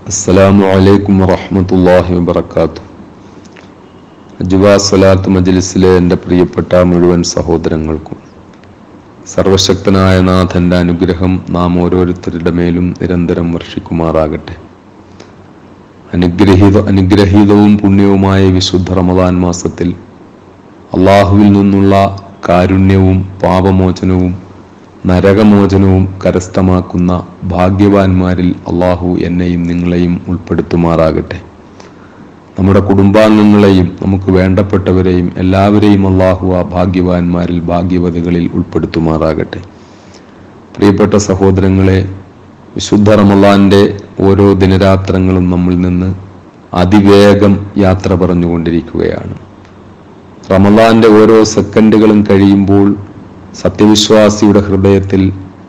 അസ്സലാമു അലൈക്കും വറഹ്മത്തുള്ളാഹി വബറകാതുഹു അജ്വാ സ്വലാത്ത് മജ്ലിസിലെ എൻ്റെ പ്രിയപ്പെട്ട മുഴുവൻ സഹോദരങ്ങൾക്കും സർവശക്തനായ നാഥൻ്റെ അനുഗ്രഹം നാം ഓരോരുത്തരുടെ മേലും നിരന്തരം വർഷിക്കുമാറാകട്ടെ അനുഗ്രഹീത അനുഗ്രഹീതവും പുണ്യവുമായ വിശുദ്ധ റമദാൻ മാസത്തിൽ അള്ളാഹുവിൽ നിന്നുള്ള കാരുണ്യവും പാപമോചനവും നരകമോചനവും കരസ്ഥമാക്കുന്ന ഭാഗ്യവാന്മാരിൽ അള്ളാഹു എന്നെയും നിങ്ങളെയും ഉൾപ്പെടുത്തുമാറാകട്ടെ നമ്മുടെ കുടുംബാംഗങ്ങളെയും നമുക്ക് വേണ്ടപ്പെട്ടവരെയും എല്ലാവരെയും അള്ളാഹു ആ ഭാഗ്യവാന്മാരിൽ ഭാഗ്യവതികളിൽ ഉൾപ്പെടുത്തുമാറാകട്ടെ പ്രിയപ്പെട്ട സഹോദരങ്ങളെ വിശുദ്ധ റമലാന്റെ ഓരോ ദിനരാത്രങ്ങളും നമ്മിൽ നിന്ന് അതിവേഗം യാത്ര പറഞ്ഞുകൊണ്ടിരിക്കുകയാണ് റമലാന്റെ ഓരോ സെക്കൻഡുകളും കഴിയുമ്പോൾ സത്യവിശ്വാസിയുടെ ഹൃദയത്തിൽ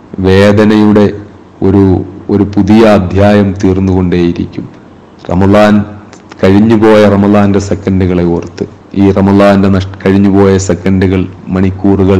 വേദനയുടെ ഒരു ഒരു പുതിയ അധ്യായം തീർന്നുകൊണ്ടേയിരിക്കും റമലാൻ കഴിഞ്ഞുപോയ റമലാന്റെ സെക്കൻഡുകളെ ഓർത്ത് ഈ റമലാന്റെ നഷ് കഴിഞ്ഞുപോയ സെക്കൻഡുകൾ മണിക്കൂറുകൾ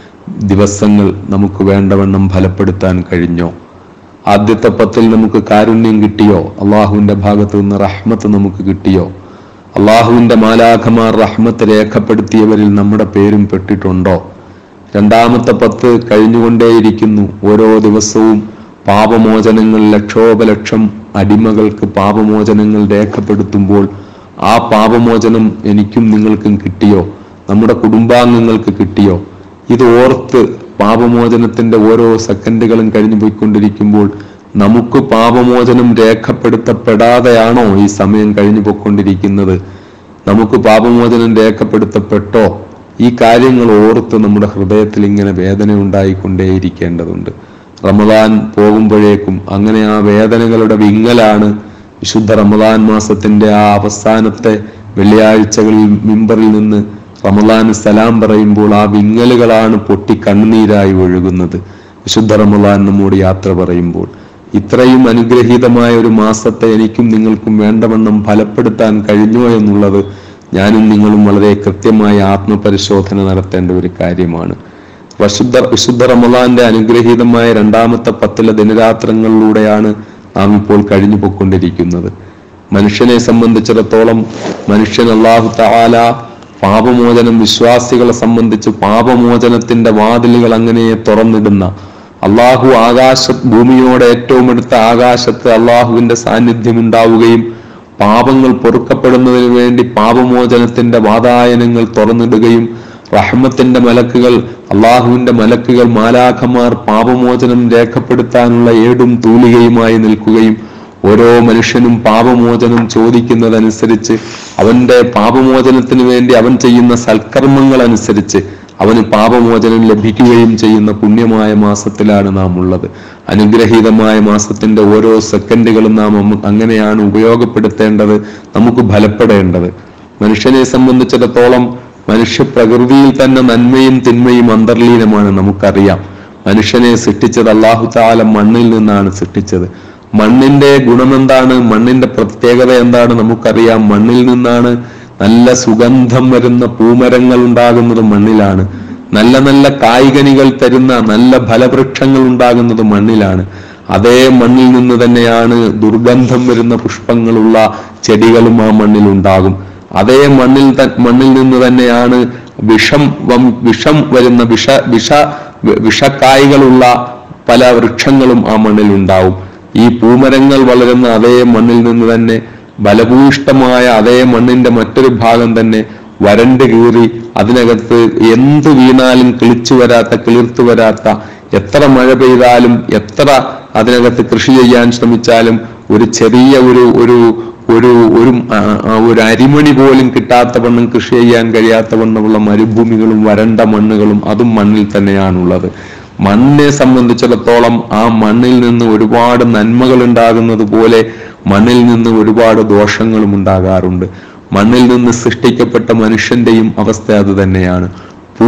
ദിവസങ്ങൾ നമുക്ക് വേണ്ടവണ്ണം ഫലപ്പെടുത്താൻ കഴിഞ്ഞോ ആദ്യത്തെ പത്തിൽ നമുക്ക് കാരുണ്യം കിട്ടിയോ അള്ളാഹുവിന്റെ ഭാഗത്തു നിന്ന് റഹ്മത്ത് നമുക്ക് കിട്ടിയോ അള്ളാഹുവിന്റെ മാലാഖമാർ റഹ്മത്ത് രേഖപ്പെടുത്തിയവരിൽ നമ്മുടെ പേരും പെട്ടിട്ടുണ്ടോ രണ്ടാമത്തെ പത്ത് കഴിഞ്ഞുകൊണ്ടേയിരിക്കുന്നു ഓരോ ദിവസവും പാപമോചനങ്ങൾ ലക്ഷോപലക്ഷം അടിമകൾക്ക് പാപമോചനങ്ങൾ രേഖപ്പെടുത്തുമ്പോൾ ആ പാപമോചനം എനിക്കും നിങ്ങൾക്കും കിട്ടിയോ നമ്മുടെ കുടുംബാംഗങ്ങൾക്ക് കിട്ടിയോ ഇത് ഓർത്ത് പാപമോചനത്തിന്റെ ഓരോ സെക്കൻഡുകളും കഴിഞ്ഞു പോയിക്കൊണ്ടിരിക്കുമ്പോൾ നമുക്ക് പാപമോചനം രേഖപ്പെടുത്തപ്പെടാതെയാണോ ഈ സമയം കഴിഞ്ഞു പോയിക്കൊണ്ടിരിക്കുന്നത് നമുക്ക് പാപമോചനം രേഖപ്പെടുത്തപ്പെട്ടോ ഈ കാര്യങ്ങൾ ഓർത്ത് നമ്മുടെ ഹൃദയത്തിൽ ഇങ്ങനെ വേദന ഉണ്ടായിക്കൊണ്ടേയിരിക്കേണ്ടതുണ്ട് റമദാൻ പോകുമ്പോഴേക്കും അങ്ങനെ ആ വേദനകളുടെ വിങ്ങലാണ് വിശുദ്ധ റമദാൻ മാസത്തിന്റെ ആ അവസാനത്തെ വെള്ളിയാഴ്ചകളിൽ മിമ്പറിൽ നിന്ന് റമദാന് സലാം പറയുമ്പോൾ ആ വിങ്ങലുകളാണ് പൊട്ടി കണ്ണുനീരായി ഒഴുകുന്നത് വിശുദ്ധ റമദാൻ നമ്മോട് യാത്ര പറയുമ്പോൾ ഇത്രയും അനുഗ്രഹീതമായ ഒരു മാസത്തെ എനിക്കും നിങ്ങൾക്കും വേണ്ടവണ്ണം ഫലപ്പെടുത്താൻ കഴിഞ്ഞോ എന്നുള്ളത് ഞാനും നിങ്ങളും വളരെ കൃത്യമായ ആത്മപരിശോധന നടത്തേണ്ട ഒരു കാര്യമാണ് വശുദ്ധ വിശുദ്ധ റമദാന്റെ അനുഗ്രഹീതമായ രണ്ടാമത്തെ പത്തിലെ ദിനരാത്രങ്ങളിലൂടെയാണ് നാം ഇപ്പോൾ കഴിഞ്ഞു പോയിക്കൊണ്ടിരിക്കുന്നത് മനുഷ്യനെ സംബന്ധിച്ചിടത്തോളം മനുഷ്യൻ അള്ളാഹു താല പാപമോചനം വിശ്വാസികളെ സംബന്ധിച്ച് പാപമോചനത്തിന്റെ വാതിലുകൾ അങ്ങനെ തുറന്നിടുന്ന അള്ളാഹു ആകാശ ഭൂമിയോട് ഏറ്റവും അടുത്ത ആകാശത്ത് അള്ളാഹുവിന്റെ സാന്നിധ്യം ഉണ്ടാവുകയും പാപങ്ങൾ പൊറുക്കപ്പെടുന്നതിന് വേണ്ടി പാപമോചനത്തിന്റെ വാതായനങ്ങൾ തുറന്നിടുകയും റഹ്മത്തിന്റെ മലക്കുകൾ അള്ളാഹുവിന്റെ മലക്കുകൾ മാലാഖമാർ പാപമോചനം രേഖപ്പെടുത്താനുള്ള ഏടും തൂലികയുമായി നിൽക്കുകയും ഓരോ മനുഷ്യനും പാപമോചനം ചോദിക്കുന്നതനുസരിച്ച് അവന്റെ പാപമോചനത്തിന് വേണ്ടി അവൻ ചെയ്യുന്ന സൽക്കർമ്മങ്ങൾ അനുസരിച്ച് അവന് പാപമോചനം ലഭിക്കുകയും ചെയ്യുന്ന പുണ്യമായ മാസത്തിലാണ് നാം ഉള്ളത് അനുഗ്രഹീതമായ മാസത്തിന്റെ ഓരോ സെക്കൻഡുകളും നാം അങ്ങനെയാണ് ഉപയോഗപ്പെടുത്തേണ്ടത് നമുക്ക് ഫലപ്പെടേണ്ടത് മനുഷ്യനെ സംബന്ധിച്ചിടത്തോളം മനുഷ്യ പ്രകൃതിയിൽ തന്നെ നന്മയും തിന്മയും അന്തർലീനമാണ് നമുക്കറിയാം മനുഷ്യനെ സൃഷ്ടിച്ചത് അള്ളാഹു താല മണ്ണിൽ നിന്നാണ് സൃഷ്ടിച്ചത് മണ്ണിന്റെ ഗുണമെന്താണ് മണ്ണിന്റെ പ്രത്യേകത എന്താണ് നമുക്കറിയാം മണ്ണിൽ നിന്നാണ് നല്ല സുഗന്ധം വരുന്ന പൂമരങ്ങൾ ഉണ്ടാകുന്നത് മണ്ണിലാണ് നല്ല നല്ല കായികനികൾ തരുന്ന നല്ല ഫലവൃക്ഷങ്ങൾ ഉണ്ടാകുന്നത് മണ്ണിലാണ് അതേ മണ്ണിൽ നിന്ന് തന്നെയാണ് ദുർഗന്ധം വരുന്ന പുഷ്പങ്ങളുള്ള ചെടികളും ആ മണ്ണിൽ ഉണ്ടാകും അതേ മണ്ണിൽ മണ്ണിൽ നിന്ന് തന്നെയാണ് വിഷം വിഷം വരുന്ന വിഷ വിഷ വിഷക്കായികളുള്ള പല വൃക്ഷങ്ങളും ആ മണ്ണിൽ ഉണ്ടാവും ഈ പൂമരങ്ങൾ വളരുന്ന അതേ മണ്ണിൽ നിന്ന് തന്നെ ബലഭൂയിഷ്ടമായ അതേ മണ്ണിന്റെ മറ്റൊരു ഭാഗം തന്നെ വരണ്ട് കീറി അതിനകത്ത് എന്ത് വീണാലും കിളിച്ചു വരാത്ത കിളിർത്തു വരാത്ത എത്ര മഴ പെയ്താലും എത്ര അതിനകത്ത് കൃഷി ചെയ്യാൻ ശ്രമിച്ചാലും ഒരു ചെറിയ ഒരു ഒരു ഒരു ഒരു ഒരു അരിമണി പോലും കിട്ടാത്ത വണ്ണം കൃഷി ചെയ്യാൻ കഴിയാത്ത വണ്ണമുള്ള മരുഭൂമികളും വരണ്ട മണ്ണുകളും അതും മണ്ണിൽ തന്നെയാണുള്ളത് മണ്ണിനെ സംബന്ധിച്ചിടത്തോളം ആ മണ്ണിൽ നിന്ന് ഒരുപാട് നന്മകൾ ഉണ്ടാകുന്നത് പോലെ മണ്ണിൽ നിന്ന് ഒരുപാട് ദോഷങ്ങളും ഉണ്ടാകാറുണ്ട് മണ്ണിൽ നിന്ന് സൃഷ്ടിക്കപ്പെട്ട മനുഷ്യന്റെയും അവസ്ഥ അത് തന്നെയാണ് പൂ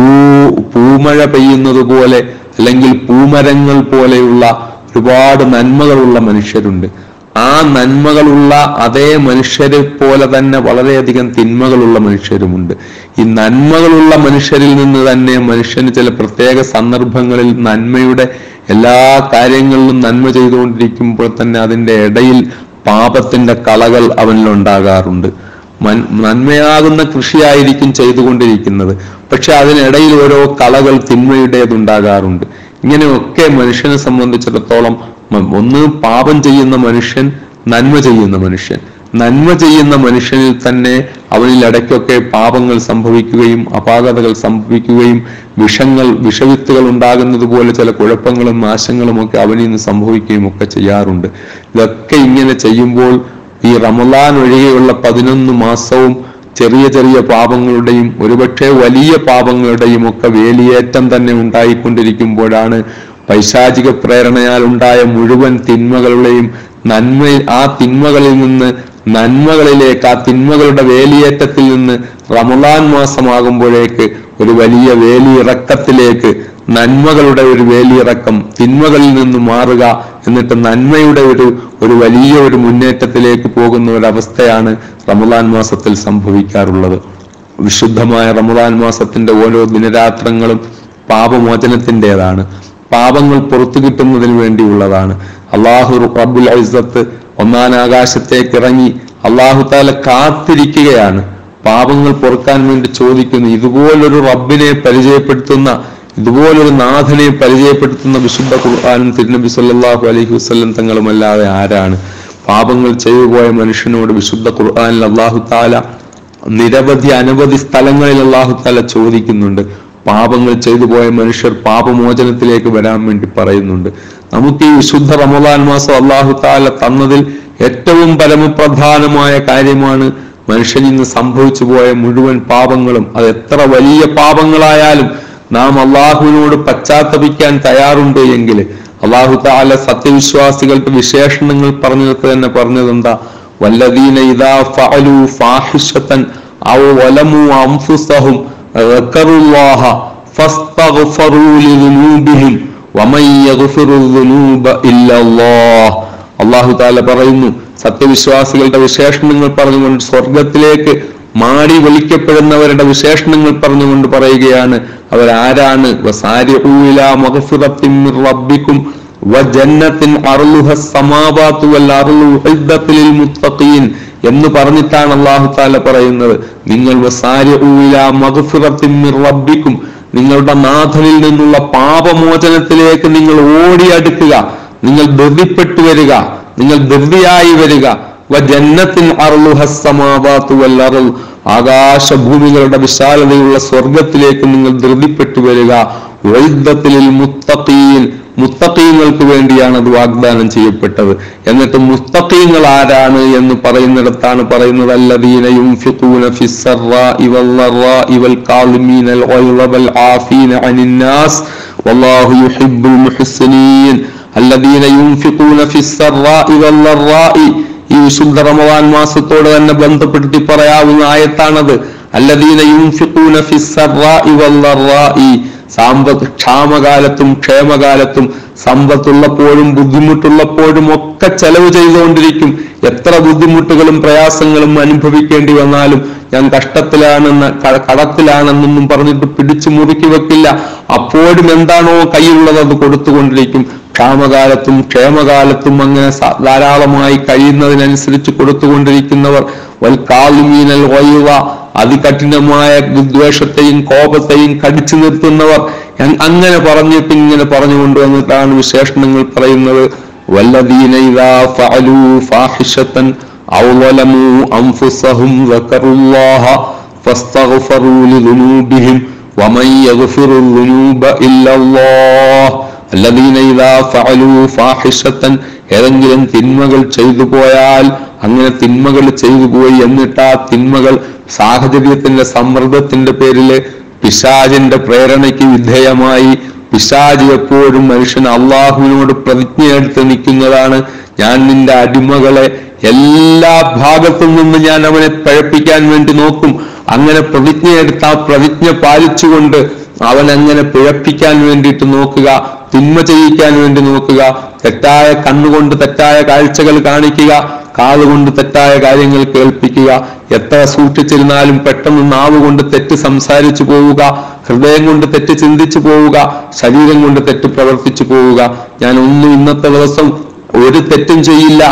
പൂമഴ പെയ്യുന്നത് പോലെ അല്ലെങ്കിൽ പൂമരങ്ങൾ പോലെയുള്ള ഒരുപാട് നന്മകളുള്ള മനുഷ്യരുണ്ട് ആ നന്മകളുള്ള അതേ മനുഷ്യരെ പോലെ തന്നെ വളരെയധികം തിന്മകളുള്ള മനുഷ്യരുമുണ്ട് ഈ നന്മകളുള്ള മനുഷ്യരിൽ നിന്ന് തന്നെ മനുഷ്യന് ചില പ്രത്യേക സന്ദർഭങ്ങളിൽ നന്മയുടെ എല്ലാ കാര്യങ്ങളിലും നന്മ ചെയ്തുകൊണ്ടിരിക്കുമ്പോൾ തന്നെ അതിന്റെ ഇടയിൽ പാപത്തിന്റെ കളകൾ അവനിൽ ഉണ്ടാകാറുണ്ട് മൻ- നന്മയാകുന്ന കൃഷിയായിരിക്കും ചെയ്തുകൊണ്ടിരിക്കുന്നത് പക്ഷെ അതിനിടയിൽ ഓരോ കളകൾ തിന്മയുടേതുണ്ടാകാറുണ്ട് ഇങ്ങനെയൊക്കെ മനുഷ്യനെ സംബന്ധിച്ചിടത്തോളം മ- ഒന്ന് പാപം ചെയ്യുന്ന മനുഷ്യൻ നന്മ ചെയ്യുന്ന മനുഷ്യൻ നന്മ ചെയ്യുന്ന മനുഷ്യനിൽ തന്നെ അവനിൽ ഇടയ്ക്കൊക്കെ പാപങ്ങൾ സംഭവിക്കുകയും അപാകതകൾ സംഭവിക്കുകയും വിഷങ്ങൾ വിഷവിത്തുകൾ ഉണ്ടാകുന്നത് പോലെ ചില കുഴപ്പങ്ങളും നാശങ്ങളും ഒക്കെ അവനിൽ നിന്ന് സംഭവിക്കുകയും ഒക്കെ ചെയ്യാറുണ്ട് ഇതൊക്കെ ഇങ്ങനെ ചെയ്യുമ്പോൾ ഈ റമലാൻ ഒഴികെയുള്ള പതിനൊന്ന് മാസവും ചെറിയ ചെറിയ പാപങ്ങളുടെയും ഒരുപക്ഷെ വലിയ പാപങ്ങളുടെയും ഒക്കെ വേലിയേറ്റം തന്നെ ഉണ്ടായിക്കൊണ്ടിരിക്കുമ്പോഴാണ് പൈശാചിക പ്രേരണയാൽ ഉണ്ടായ മുഴുവൻ തിന്മകളുടെയും നന്മ ആ തിന്മകളിൽ നിന്ന് നന്മകളിലേക്ക് ആ തിന്മകളുടെ വേലിയേറ്റത്തിൽ നിന്ന് റമലാൻ മാസമാകുമ്പോഴേക്ക് ഒരു വലിയ വേലിയിറക്കത്തിലേക്ക് നന്മകളുടെ ഒരു വേലിയിറക്കം തിന്മകളിൽ നിന്ന് മാറുക എന്നിട്ട് നന്മയുടെ ഒരു ഒരു വലിയ ഒരു മുന്നേറ്റത്തിലേക്ക് പോകുന്ന ഒരവസ്ഥയാണ് റമലാൻ മാസത്തിൽ സംഭവിക്കാറുള്ളത് വിശുദ്ധമായ റമദാൻ മാസത്തിന്റെ ഓരോ ദിനരാത്രങ്ങളും പാപമോചനത്തിൻ്റെതാണ് പാപങ്ങൾ പുറത്തു കിട്ടുന്നതിന് വേണ്ടിയുള്ളതാണ് അള്ളാഹു റബ്ബുൽ ഐസത്ത് ഒന്നാം ആകാശത്തേക്ക് ഇറങ്ങി അള്ളാഹു താല കാത്തിരിക്കുകയാണ് പാപങ്ങൾ പൊറുക്കാൻ വേണ്ടി ചോദിക്കുന്നു ഇതുപോലൊരു റബ്ബിനെ പരിചയപ്പെടുത്തുന്ന ഇതുപോലൊരു നാഥനെ പരിചയപ്പെടുത്തുന്ന വിശുദ്ധ ഖുർആാനും തിരുനബി സല്ലല്ലാഹു അലൈഹി വസല്ലം തങ്ങളുമല്ലാതെ ആരാണ് പാപങ്ങൾ ചെയ്തു പോയ മനുഷ്യനോട് വിശുദ്ധ ഖുർആാനിൽ അള്ളാഹു താല നിരവധി അനവധി സ്ഥലങ്ങളിൽ അള്ളാഹു താല ചോദിക്കുന്നുണ്ട് പാപങ്ങൾ ചെയ്തു പോയ മനുഷ്യർ പാപമോചനത്തിലേക്ക് വരാൻ വേണ്ടി പറയുന്നുണ്ട് നമുക്ക് ഈ വിശുദ്ധ റമദാൻ മാസം അള്ളാഹു താല തന്നതിൽ ഏറ്റവും പരമപ്രധാനമായ കാര്യമാണ് മനുഷ്യൻ ഇന്ന് സംഭവിച്ചു പോയ മുഴുവൻ പാപങ്ങളും അത് എത്ര വലിയ പാപങ്ങളായാലും നാം അള്ളാഹുവിനോട് പശ്ചാത്തപിക്കാൻ തയ്യാറുണ്ട് എങ്കിൽ അള്ളാഹു താല സത്യവിശ്വാസികളുടെ വിശേഷണങ്ങൾ പറഞ്ഞതൊക്കെ തന്നെ പറഞ്ഞത് എന്താ വല്ലദീന ഇദാ ഫഅലു ഫാഹിഷതൻ ഔ വലമു അൻഫുസഹും ذكروا الله فاستغفروا لذنوبهم ومن يغفر الذنوب إلا الله അള്ളാഹു താല പറയുന്നു സത്യവിശ്വാസികളുടെ വിശേഷണങ്ങൾ പറഞ്ഞുകൊണ്ട് സ്വർഗത്തിലേക്ക് മാടി വിളിക്കപ്പെടുന്നവരുടെ വിശേഷണങ്ങൾ പറഞ്ഞുകൊണ്ട് പറയുകയാണ് അവരാരാണ് വസാരിഊ ഇലാ മഗ്ഫിറത്തിൻ മിർ റബ്ബിക്കും വജന്നത്തിൻ അർളുഹ സമാവാത്തു വൽ അർളു ഉഇദ്ദത്ത് ലിൽ മുത്തഖീൻ എന്ന് പറഞ്ഞിട്ടാണ് അള്ളാഹു താല പറയുന്നത് നിങ്ങൾ വസാരിഊ ഇലാ മഗ്ഫിറത്തിൻ മിർ റബ്ബിക്കും നിങ്ങളുടെ നാഥനിൽ നിന്നുള്ള പാപമോചനത്തിലേക്ക് നിങ്ങൾ ഓടിയടുക്കുക നിങ്ങൾ ധൃതിപ്പെട്ടു വരിക നിങ്ങൾ ധൃതിയായി വരിക വജന്നത്തിൻ അർളുഹ സമാവാത്തു വൽ അർളു ആകാശഭൂമികളുടെ വിശാലതയുള്ള സ്വർഗത്തിലേക്ക് നിങ്ങൾ ധൃതിപ്പെട്ടു വരിക വൈദ്യത്തിൽ മുത്തഖീൻ മുത്തഖീങ്ങൾക്ക് വേണ്ടിയാണ് അത് വാഗ്ദാനം ചെയ്യപ്പെട്ടത് എന്നിട്ട് മുത്തഖീങ്ങൾ ആരാണ് എന്ന് പറയുന്നിടത്താണ് പറയുന്നത് അല്ലദീന യുൻഫിഖൂന ഫിസ്സറാഇ വല്ലറാഇ വൽ കാളിമീനൽ ഗൈള വൽ ആഫീന അനിൻ നാസ് വല്ലാഹു യുഹിബ്ബുൽ മുഹ്സിനീൻ അല്ലദീന യുൻഫിഖൂന ഫിസ്സറാഇ വല്ലറാഇ ഈ വിശുദ്ധ റമദാൻ മാസത്തോട് തന്നെ ബന്ധപ്പെടുത്തി പറയാവുന്ന ആയത്താണത് അല്ലദീന യുൻഫിഖൂന ഫിസ്സറാഇ വല്ലറാഇ സാമ്പത്ത് ക്ഷാമകാലത്തും ക്ഷേമകാലത്തും സമ്പത്തുള്ളപ്പോഴും ബുദ്ധിമുട്ടുള്ളപ്പോഴും ഒക്കെ ചെലവ് ചെയ്തുകൊണ്ടിരിക്കും എത്ര ബുദ്ധിമുട്ടുകളും പ്രയാസങ്ങളും അനുഭവിക്കേണ്ടി വന്നാലും ഞാൻ കഷ്ടത്തിലാണെന്ന് ക- കടത്തിലാണെന്നൊന്നും പറഞ്ഞിട്ട് പിടിച്ചു മുറുക്കി വെക്കില്ല അപ്പോഴും എന്താണോ കയ്യിലുള്ളത് അത് കൊടുത്തുകൊണ്ടിരിക്കും ക്ഷാമകാലത്തും ക്ഷേമകാലത്തും അങ്ങനെ സ- ധാരാളമായി കഴിയുന്നതിനനുസരിച്ച് കൊടുത്തുകൊണ്ടിരിക്കുന്നവർ വൽക്കാലുമീനൽ വയുവ അതികഠിനമായ വിദ്വേഷത്തെയും കോപത്തെയും കടിച്ചു നിർത്തുന്നവർ ഞാൻ- അങ്ങനെ പറഞ്ഞിട്ട് ഇങ്ങനെ പറഞ്ഞു കൊണ്ടുവന്നിട്ടാണ് വിശേഷണങ്ങൾ പറയുന്നത് വല്ലദീന ഇദാ ഫഅലൂ ഫാഹിഷത്തൻ ഔ ളലമൂ അൻഫുസഹും ദക്കറുല്ലാഹ ഫസ്തഗ്ഫറൂ ലിദുനൂബിഹിം വമൻ യഗ്ഫിറു ദുനൂബ ഇല്ലല്ലാഹ് അല്ലദീന ഇദാ ഫഅലൂ ഫാഹിഷത്തൻ ഏതെങ്കിലും തിന്മകൾ ചെയ്തു പോയാൽ അങ്ങനെ തിന്മകൾ ചെയ്തു പോയി എന്നിട്ട് ആ തിന്മകൾ സാഹചര്യത്തിന്റെ സമ്മർദ്ദത്തിന്റെ പേരില് പിശാചിന്റെ പ്രേരണയ്ക്ക് വിധേയമായി പിശാജ് എപ്പോഴും മനുഷ്യൻ അള്ളാഹുവിനോട് പ്രതിജ്ഞയെടുത്ത് നിൽക്കുന്നതാണ് ഞാൻ നിന്റെ അടിമകളെ എല്ലാ ഭാഗത്തു നിന്ന് ഞാൻ അവനെ പഴപ്പിക്കാൻ വേണ്ടി നോക്കും അങ്ങനെ പ്രതിജ്ഞയെടുത്ത് ആ പ്രതിജ്ഞ പാലിച്ചുകൊണ്ട് അവൻ അങ്ങനെ പിഴപ്പിക്കാൻ വേണ്ടിയിട്ട് നോക്കുക തിന്മ ചെയ്യിക്കാൻ വേണ്ടി നോക്കുക തെറ്റായ കണ്ണുകൊണ്ട് തെറ്റായ കാഴ്ചകൾ കാണിക്കുക കാതുകൊണ്ട് തെറ്റായ കാര്യങ്ങൾ കേൾപ്പിക്കുക എത്ര സൂക്ഷിച്ചിരുന്നാലും പെട്ടെന്ന് നാവ് കൊണ്ട് തെറ്റ് സംസാരിച്ചു പോവുക ഹൃദയം കൊണ്ട് തെറ്റ് ചിന്തിച്ചു പോവുക ശരീരം കൊണ്ട് തെറ്റ് പ്രവർത്തിച്ചു പോവുക ഞാൻ ഒന്നും ഇന്നത്തെ ദിവസം ഒരു തെറ്റും ചെയ്യില്ല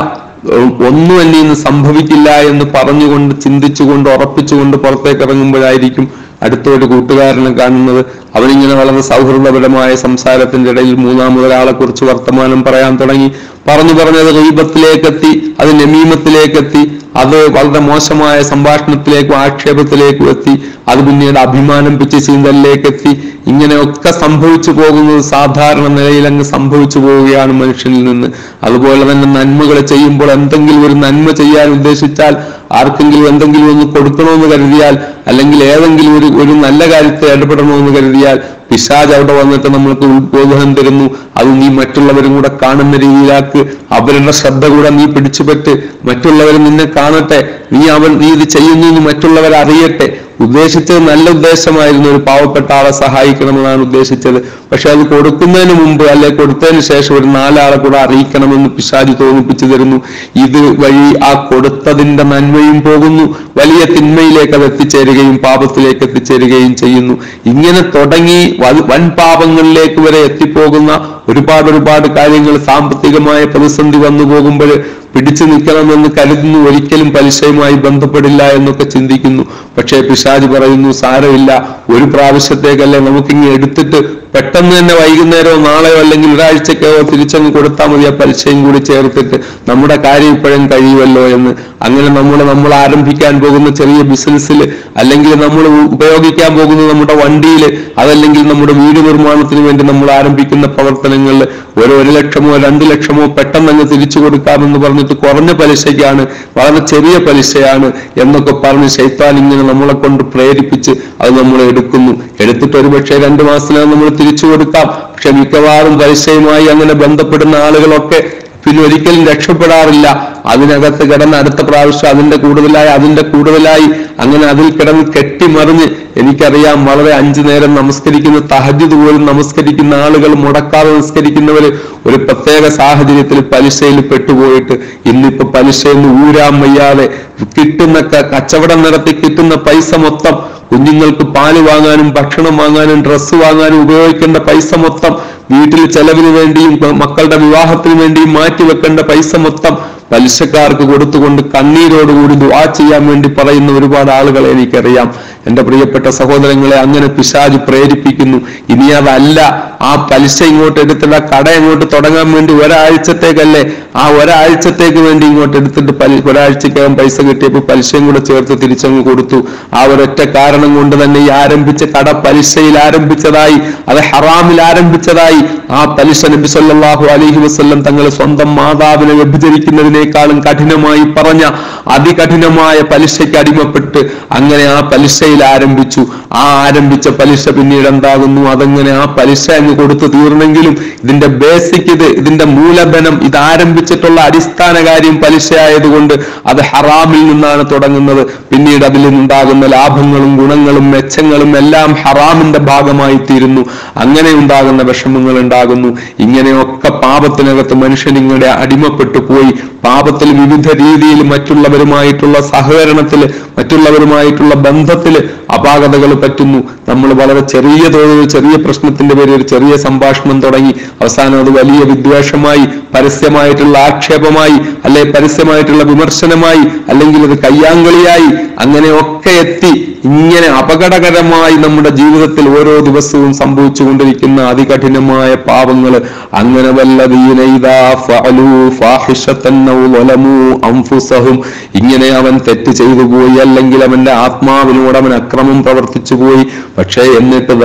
ഏഹ് ഒന്നും എന്നിൽ നിന്ന് സംഭവിക്കില്ല എന്ന് പറഞ്ഞുകൊണ്ട് ചിന്തിച്ചുകൊണ്ട് ഉറപ്പിച്ചുകൊണ്ട് പുറത്തേക്ക് ഇറങ്ങുമ്പോഴായിരിക്കും അടുത്ത ഒരു കൂട്ടുകാരനെ കാണുന്നത് അവനിങ്ങനെ വളരെ സൗഹൃദപരമായ സംസാരത്തിന്റെ ഇടയിൽ മൂന്നാമതൊരാളെ കുറിച്ച് വർത്തമാനം പറയാൻ തുടങ്ങി പറഞ്ഞു പറഞ്ഞത് റീബത്തിലേക്കെത്തി അത് നമീമത്തിലേക്കെത്തി അത് വളരെ മോശമായ സംഭാഷണത്തിലേക്കും ആക്ഷേപത്തിലേക്കും എത്തി അത് പിന്നീട് അഭിമാനം പിച്ച് ചീന്തലിലേക്ക് എത്തി ഇങ്ങനെയൊക്കെ സംഭവിച്ചു പോകുന്നത് സാധാരണ നിലയിൽ അങ്ങ് സംഭവിച്ചു പോവുകയാണ് മനുഷ്യനിൽ നിന്ന് അതുപോലെ തന്നെ നന്മകൾ ചെയ്യുമ്പോൾ എന്തെങ്കിലും ഒരു നന്മ ചെയ്യാൻ ഉദ്ദേശിച്ചാൽ ആർക്കെങ്കിലും എന്തെങ്കിലും ഒന്ന് കൊടുക്കണമെന്ന് കരുതിയാൽ അല്ലെങ്കിൽ ഏതെങ്കിലും ഒരു ഒരു നല്ല കാര്യത്തെ ഇടപെടണമെന്ന് കരുതിയാൽ പിശാജ് അവിടെ വന്നിട്ട് നമ്മൾക്ക് ഉത്ബോധനം തരുന്നു അത് നീ മറ്റുള്ളവരും കൂടെ കാണുന്ന രീതിയിലാക്ക് അവരുടെ ശ്രദ്ധ കൂടെ നീ പിടിച്ചുപെട്ട് മറ്റുള്ളവർ നിന്നെ കാണട്ടെ നീ അവൻ നീ ഇത് ചെയ്യുന്നു എന്ന് മറ്റുള്ളവർ അറിയട്ടെ ഉദ്ദേശിച്ചത് നല്ല ഉദ്ദേശമായിരുന്നു ഒരു പാവപ്പെട്ട ആളെ സഹായിക്കണമെന്നാണ് ഉദ്ദേശിച്ചത് പക്ഷെ അത് കൊടുക്കുന്നതിന് മുമ്പ് അല്ലെ കൊടുത്തതിന് ശേഷം ഒരു നാലാളെ കൂടെ അറിയിക്കണമെന്ന് പിശാജ് തോന്നിപ്പിച്ചു തരുന്നു ഇത് വഴി ആ കൊടുത്തതിന്റെ നന്മയും പോകുന്നു വലിയ തിന്മയിലേക്ക് അത് എത്തിച്ചേരുകയും പാപത്തിലേക്ക് എത്തിച്ചേരുകയും ചെയ്യുന്നു ഇങ്ങനെ തുടങ്ങി വ- വൻ പാപങ്ങളിലേക്ക് വരെ എത്തിപ്പോകുന്ന ഒരുപാട് ഒരുപാട് കാര്യങ്ങൾ സാമ്പത്തികമായ പ്രതിസന്ധി വന്നു പോകുമ്പോൾ പിടിച്ചു നിൽക്കണമെന്ന് കരുതുന്നു ഒരിക്കലും പലിശയുമായി ബന്ധപ്പെടില്ല എന്നൊക്കെ ചിന്തിക്കുന്നു പക്ഷേ പിശാജ് പറയുന്നു സാരമില്ല ഒരു പ്രാവശ്യത്തേക്കല്ലേ നമുക്കിങ്ങ് എടുത്തിട്ട് പെട്ടെന്ന് തന്നെ വൈകുന്നേരമോ നാളെയോ അല്ലെങ്കിൽ ഒരാഴ്ചക്കോ തിരിച്ചങ്ങ് കൊടുത്താൽ മതി ആ പലിശയും കൂടി ചേർത്തിട്ട് നമ്മുടെ കാര്യം ഇപ്പോഴും കഴിയുമല്ലോ എന്ന് അങ്ങനെ നമ്മൾ നമ്മൾ ആരംഭിക്കാൻ പോകുന്ന ചെറിയ ബിസിനസ്സിൽ അല്ലെങ്കിൽ നമ്മൾ ഉപയോഗിക്കാൻ പോകുന്ന നമ്മുടെ വണ്ടിയിൽ അതല്ലെങ്കിൽ നമ്മുടെ വീട് നിർമ്മാണത്തിന് വേണ്ടി നമ്മൾ ആരംഭിക്കുന്ന പ്രവർത്തനങ്ങളിൽ ഒരു ഒരു ലക്ഷമോ രണ്ട് ലക്ഷമോ പെട്ടെന്ന് അങ്ങ് തിരിച്ചു കൊടുക്കാമെന്ന് പറഞ്ഞിട്ട് കുറഞ്ഞ പലിശയ്ക്കാണ് വളരെ ചെറിയ പലിശയാണ് എന്നൊക്കെ പറഞ്ഞ് ശൈത്താൻ ഇങ്ങനെ നമ്മളെ കൊണ്ട് പ്രേരിപ്പിച്ച് അത് നമ്മൾ എടുക്കുന്നു എടുത്തിട്ട് ഒരുപക്ഷെ രണ്ട് മാസത്തിനകം നമ്മൾ തിരിച്ചു കൊടുക്കാം പക്ഷെ മിക്കവാറും പലിശയുമായി അങ്ങനെ ബന്ധപ്പെടുന്ന ആളുകളൊക്കെ പിന്നെ ഒരിക്കലും രക്ഷപ്പെടാറില്ല അതിനകത്ത് കിടന്ന് അടുത്ത പ്രാവശ്യം അതിന്റെ കൂടുതലായി അതിന്റെ കൂടുതലായി അങ്ങനെ അതിൽ കിടന്ന് കെട്ടിമറിഞ്ഞ് എനിക്കറിയാം വളരെ അഞ്ചു നേരം നമസ്കരിക്കുന്ന തഹജ്ജുദ് പോലും നമസ്കരിക്കുന്ന ആളുകൾ മുടക്കാതെ നമസ്കരിക്കുന്നവര് ഒരു പ്രത്യേക സാഹചര്യത്തിൽ പലിശയിൽ പെട്ടുപോയിട്ട് ഇന്നിപ്പോ പലിശയിൽ നിന്ന് ഊരാൻ വയ്യാതെ കിട്ടുന്ന ക- കച്ചവടം നടത്തി കിട്ടുന്ന പൈസ മൊത്തം കുഞ്ഞുങ്ങൾക്ക് പാല് വാങ്ങാനും ഭക്ഷണം വാങ്ങാനും ഡ്രസ്സ് വാങ്ങാനും ഉപയോഗിക്കേണ്ട പൈസ മൊത്തം വീട്ടിൽ ചെലവിന് വേണ്ടിയും മ- മക്കളുടെ വിവാഹത്തിന് വേണ്ടിയും മാറ്റിവെക്കേണ്ട പൈസ മൊത്തം പലിശക്കാർക്ക് കൊടുത്തുകൊണ്ട് കണ്ണീരോടുകൂടി ദുആ ചെയ്യാൻ വേണ്ടി പറയുന്ന ഒരുപാട് ആളുകളെ എനിക്കറിയാം എന്റെ പ്രിയപ്പെട്ട സഹോദരങ്ങളെ അങ്ങനെ പിശാജ് പ്രേരിപ്പിക്കുന്നു ഇനി അതല്ല ആ പലിശ ഇങ്ങോട്ട് എടുത്തിട്ട് ആ കട ഇങ്ങോട്ട് തുടങ്ങാൻ വേണ്ടി ഒരാഴ്ചത്തേക്കല്ലേ ആ ഒരാഴ്ചത്തേക്ക് വേണ്ടി ഇങ്ങോട്ട് എടുത്തിട്ട് പലി ഒരാഴ്ചക്കകം പൈസ കിട്ടിയപ്പോൾ പലിശയും കൂടെ ചേർത്ത് തിരിച്ചങ്ങ് കൊടുത്തു ആ ഒരൊറ്റ കാരണം കൊണ്ട് തന്നെ ഈ ആരംഭിച്ച കട പലിശയിൽ ആരംഭിച്ചതായി അത് ഹറാമിൽ ആരംഭിച്ചതായി ആ പലിശ നബി സല്ലല്ലാഹു അലൈഹി വസല്ലം തങ്ങൾ സ്വന്തം മാതാവിനെ വ്യഭിചരിക്കുന്നതിനേക്കാളും കഠിനമായി പറഞ്ഞ അതികഠിനമായ പലിശയ്ക്ക് അടിമപ്പെട്ട് അങ്ങനെ ആ പലിശയിൽ ആരംഭിച്ചു ആ ആരംഭിച്ച പലിശ പിന്നീട് എന്താകുന്നു അതങ്ങനെ ആ പലിശ അങ്ങ് കൊടുത്തു തീർന്നെങ്കിലും ഇതിന്റെ ബേസിക് ഇത് ഇതിന്റെ മൂലധനം ഇത് ആരംഭിച്ചിട്ടുള്ള അടിസ്ഥാന കാര്യം പലിശ ആയതുകൊണ്ട് അത് ഹറാമിൽ നിന്നാണ് തുടങ്ങുന്നത് പിന്നീട് അതിൽ നിന്നുണ്ടാകുന്ന ലാഭങ്ങളും ഗുണങ്ങളും മെച്ചങ്ങളും എല്ലാം ഹറാമിന്റെ ഭാഗമായി തീരുന്നു അങ്ങനെ ഉണ്ടാകുന്ന വിഷമങ്ങൾ ഉണ്ടാകുന്നു ഇങ്ങനെയൊക്കെ പാപത്തിനകത്ത് മനുഷ്യൻ ഇങ്ങനെ അടിമപ്പെട്ടു പോയി പാപത്തിൽ വിവിധ രീതിയിൽ മറ്റുള്ളവരുമായിട്ടുള്ള സഹകരണത്തിൽ മറ്റുള്ളവരുമായിട്ടുള്ള ബന്ധത്തിൽ അപാകതകൾ പറ്റുന്നു നമ്മൾ വളരെ ചെറിയ തോതിൽ ചെറിയ പ്രശ്നത്തിന്റെ പേരിൽ ഒരു ചെറിയ സംഭാഷണം തുടങ്ങി അവസാനം അത് വലിയ വിദ്വേഷമായി പരസ്യമായിട്ടുള്ള ആക്ഷേപമായി അല്ലെ പരസ്യമായിട്ടുള്ള വിമർശനമായി അല്ലെങ്കിൽ അത് കയ്യാങ്കളിയായി അങ്ങനെയൊക്കെ എത്തി ഇങ്ങനെ അപകടകരമായി നമ്മുടെ ജീവിതത്തിൽ ഓരോ ദിവസവും സംഭവിച്ചുകൊണ്ടിരിക്കുന്ന അതികഠിനമായ പാപങ്ങൾ അങ്ങനെ വല്ലതീന ഇദാ ഫഅലൂ ഫാഹിഷത്തൻ ഔ ളലമൂ അൻഫുസഹും ഇങ്ങനെ അവൻ തെറ്റ് ചെയ്തു പോയി അല്ലെങ്കിൽ അവന്റെ ആത്മാവിനോട് അവൻ അക്രമം പ്രവർത്തിച്ചു പോയി പക്ഷേ എന്നിട്ട്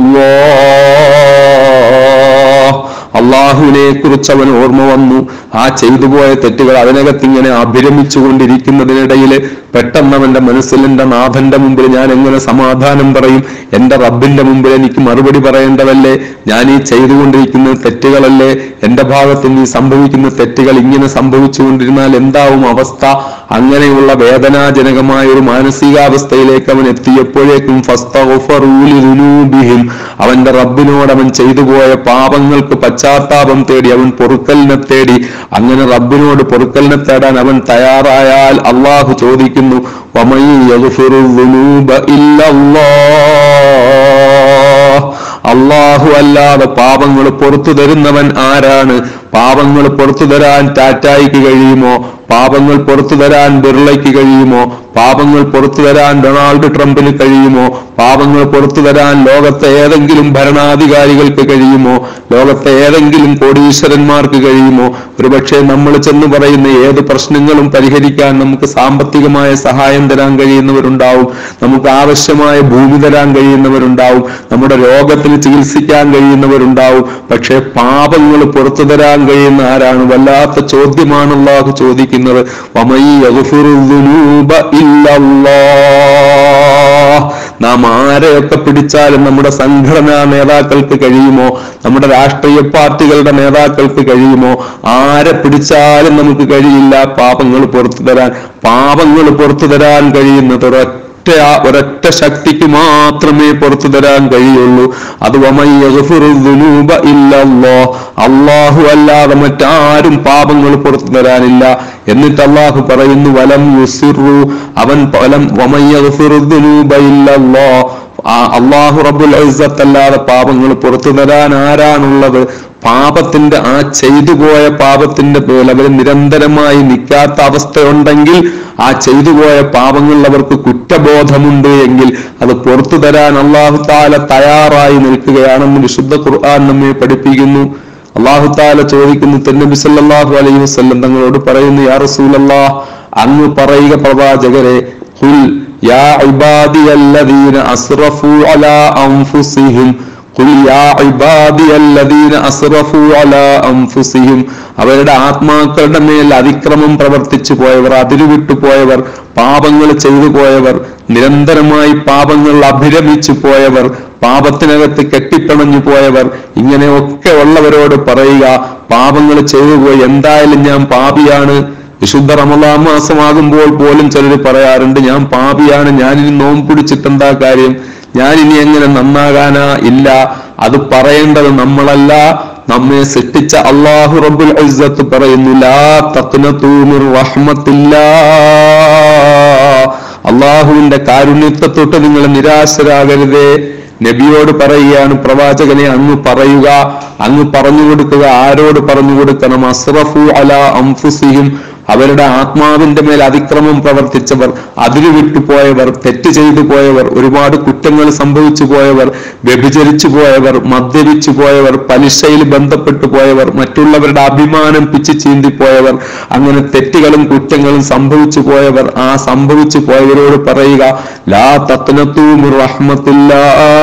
ദക്കറുല്ലാഹ് അള്ളാഹുവിനെ കുറിച്ച് അവൻ ഓർമ്മ വന്നു ആ ചെയ്തു പോയ തെറ്റുകൾ അതിനകത്ത് ഇങ്ങനെ അഭിരമിച്ചു കൊണ്ടിരിക്കുന്നതിനിടയിൽ പെട്ടെന്ന് അവന്റെ മനസ്സിൽ എന്റെ നാഥന്റെ മുമ്പിൽ ഞാൻ എങ്ങനെ സമാധാനം പറയും എന്റെ റബ്ബിന്റെ മുമ്പിൽ എനിക്ക് മറുപടി പറയേണ്ടതല്ലേ ഞാൻ ഈ ചെയ്തുകൊണ്ടിരിക്കുന്ന തെറ്റുകളല്ലേ എന്റെ ഭാഗത്ത് നീ സംഭവിക്കുന്ന തെറ്റുകൾ ഇങ്ങനെ സംഭവിച്ചുകൊണ്ടിരുന്നാൽ എന്താവും അവസ്ഥ അങ്ങനെയുള്ള വേദനാജനകമായ ഒരു മാനസികാവസ്ഥയിലേക്ക് അവൻ എത്തിയപ്പോഴേക്കും ഫസ്തഗ്ഫറൂ ലിദുനൂബിഹിം. അവന്റെ റബ്ബിനോട് അവൻ ചെയ്തു പോയ പാപങ്ങൾക്ക് പശ്ചാത്താപം തേടി അവൻ പൊറുക്കലിനെ തേടി അങ്ങനെ റബ്ബിനോട് പൊറുക്കലിനെ തേടാൻ അവൻ തയ്യാറായാൽ അള്ളാഹു ചോദിക്കുന്നു "വമൻ യഗ്ഫിറു ദുനൂബ ഇല്ലല്ലാഹ്?" അള്ളാഹു അല്ലാതെ പാപങ്ങൾ പുറത്തു തരുന്നവൻ ആരാണ് പാപങ്ങൾ പുറത്തു തരാൻ ടാറ്റായിക്ക് കഴിയുമോ പാപങ്ങൾ പുറത്തു തരാൻ ബിർളയ്ക്ക് കഴിയുമോ പാപങ്ങൾ പുറത്തു തരാൻ ഡൊണാൾഡ് ട്രംപിന് കഴിയുമോ പാപങ്ങൾ പുറത്തു തരാൻ ലോകത്തെ ഏതെങ്കിലും ഭരണാധികാരികൾക്ക് കഴിയുമോ ലോകത്തെ ഏതെങ്കിലും കോടീശ്വരന്മാർക്ക് കഴിയുമോ ഒരുപക്ഷെ നമ്മൾ ചെന്ന് പറയുന്ന ഏത് പ്രശ്നങ്ങളും പരിഹരിക്കാൻ നമുക്ക് സാമ്പത്തികമായ സഹായം തരാൻ കഴിയുന്നവരുണ്ടാവും നമുക്ക് ആവശ്യമായ ഭൂമി തരാൻ കഴിയുന്നവരുണ്ടാവും നമ്മുടെ രോഗത്തിന് ചികിത്സിക്കാൻ കഴിയുന്നവരുണ്ടാവും പക്ഷെ പാപങ്ങൾ പുറത്തു തരാൻ കഴിയുന്ന ആരാണ് വല്ലാത്ത ചോദ്യമാണ് അള്ളാഹു ചോദിക്കുന്നത് വമൈ യഗ്ഫിറു ദുനൂബ ഇല്ലല്ലാഹ്. നാം ആരെയൊക്കെ പിടിച്ചാലും നമ്മുടെ സംഘടനാ നേതാക്കൾക്ക് കഴിയുമോ നമ്മുടെ രാഷ്ട്രീയ പാർട്ടികളുടെ നേതാക്കൾക്ക് കഴിയുമോ ആരെ പിടിച്ചാലും നമുക്ക് കഴിയില്ല പാപങ്ങൾ പുറത്തു തരാൻ പാപങ്ങൾ പുറത്തു തരാൻ കഴിയുന്നത് ഒരൊറ്റ ആ- ഒരൊറ്റ ശക്തിക്ക് മാത്രമേ പുറത്തു തരാൻ കഴിയുള്ളൂ അത് വമൻ യഗ്ഫിറു ദുനൂബ ഇല്ലല്ലാഹ്. അള്ളാഹു അല്ലാതെ മറ്റാരും പാപങ്ങൾ പുറത്തു തരാനില്ല എന്നിട്ട് അള്ളാഹു പറയുന്നു വലം യുസിറു അവൻ വലം വമൻ യഗ്ഫിറു ദുനൂബ ഇല്ലല്ലാഹ്. ആ അള്ളാഹു റബ്ബുൽ ഇസ്സത്ത് അല്ലാതെ പാപങ്ങൾ പുറത്തു തരാൻ ആരാണുള്ളത് പാപത്തിന്റെ ആ ചെയ്തു പോയ പാപത്തിന്റെ പേരിൽ അവർ നിരന്തരമായി നിൽക്കാത്ത അവസ്ഥയുണ്ടെങ്കിൽ ആ ചെയ്തു പോയ പാപങ്ങളിൽ അവർക്ക് കുറ്റബോധമുണ്ട് എങ്കിൽ അത് പുറത്തു തരാൻ അള്ളാഹു താല തയ്യാറായി നിൽക്കുകയാണെന്ന് വിശുദ്ധ ഖുർആൻ നമ്മെ പഠിപ്പിക്കുന്നു അള്ളാഹു താല ചോദിക്കുന്നു തെന്നബി സല്ലല്ലാഹു അലൈഹി വസല്ലം തങ്ങളോട് പറയുന്നു യാ റസൂലല്ലാഹ് അങ്ങ് പറയുക പ്രവാചകരെ ഖുൽ യാ ഇബാദിയല്ലദീന അസ്റഫു അലാ അൻഫുസിഹിം ഖുൽ യാ ഇബാദിയല്ലദീന അസ്റഫു അലാ അൻഫുസിഹിം അവരുടെ ആത്മാക്കളുടെ മേൽ അതിക്രമം പ്രവർത്തിച്ചു പോയവർ അതിരുവിട്ടു പോയവർ പാപങ്ങൾ ചെയ്തു പോയവർ നിരന്തരമായി പാപങ്ങൾ അഭിരമിച്ചു പോയവർ പാപത്തിനകത്ത് കെട്ടിപ്പിണഞ്ഞു പോയവർ ഇങ്ങനെയൊക്കെ ഉള്ളവരോട് പറയുക പാപങ്ങൾ ചെയ്തു പോയി എന്തായാലും ഞാൻ പാപിയാണ് വിശുദ്ധ റമദാ മാസമാകുമ്പോൾ പോലും ചിലർ പറയാറുണ്ട് ഞാൻ പാപിയാണ് ഞാനിനി നോമ്പ് പിടിച്ചിട്ട് എന്താ കാര്യം ഞാൻ ഇനി എങ്ങനെ നന്നാകാനാ ഇല്ല അത് പറയേണ്ടത് നമ്മളല്ല നമ്മെ സൃഷ്ടിച്ച അള്ളാഹു റബ്ബുൽ ഇസ്സത്ത് പറയുന്നു ലാ തഖ്നതൂ മിർ റഹ്മത്തില്ലാ അള്ളാഹുവിന്റെ കാരുണ്യത്തെ തൊട്ട് നിങ്ങൾ നിരാശരാകരുതേ നബിയോട് പറയുകയാണ് പ്രവാചകനെ അങ്ങ് പറയുക അങ്ങ് പറഞ്ഞു കൊടുക്കുക ആരോട് പറഞ്ഞു കൊടുക്കണം അസ്റഫു അല അംഫുസിയും അവരുടെ ആത്മാവിന്റെ മേൽ അതിക്രമം പ്രവർത്തിച്ചവർ അതിരു വിട്ടുപോയവർ തെറ്റ് ചെയ്തു പോയവർ ഒരുപാട് കുറ്റങ്ങൾ സംഭവിച്ചു പോയവർ വ്യഭിചരിച്ചു പോയവർ മദ്യപിച്ചു പോയവർ പലിശയിൽ ബന്ധപ്പെട്ടു പോയവർ മറ്റുള്ളവരുടെ അഭിമാനം പിച്ചു ചീന്തിപ്പോയവർ അങ്ങനെ തെറ്റുകളും കുറ്റങ്ങളും സംഭവിച്ചു പോയവർ ആ സംഭവിച്ചു പോയവരോട് പറയുക ലാ തത്നത്തൂ റഹ്മത്തില്ലാ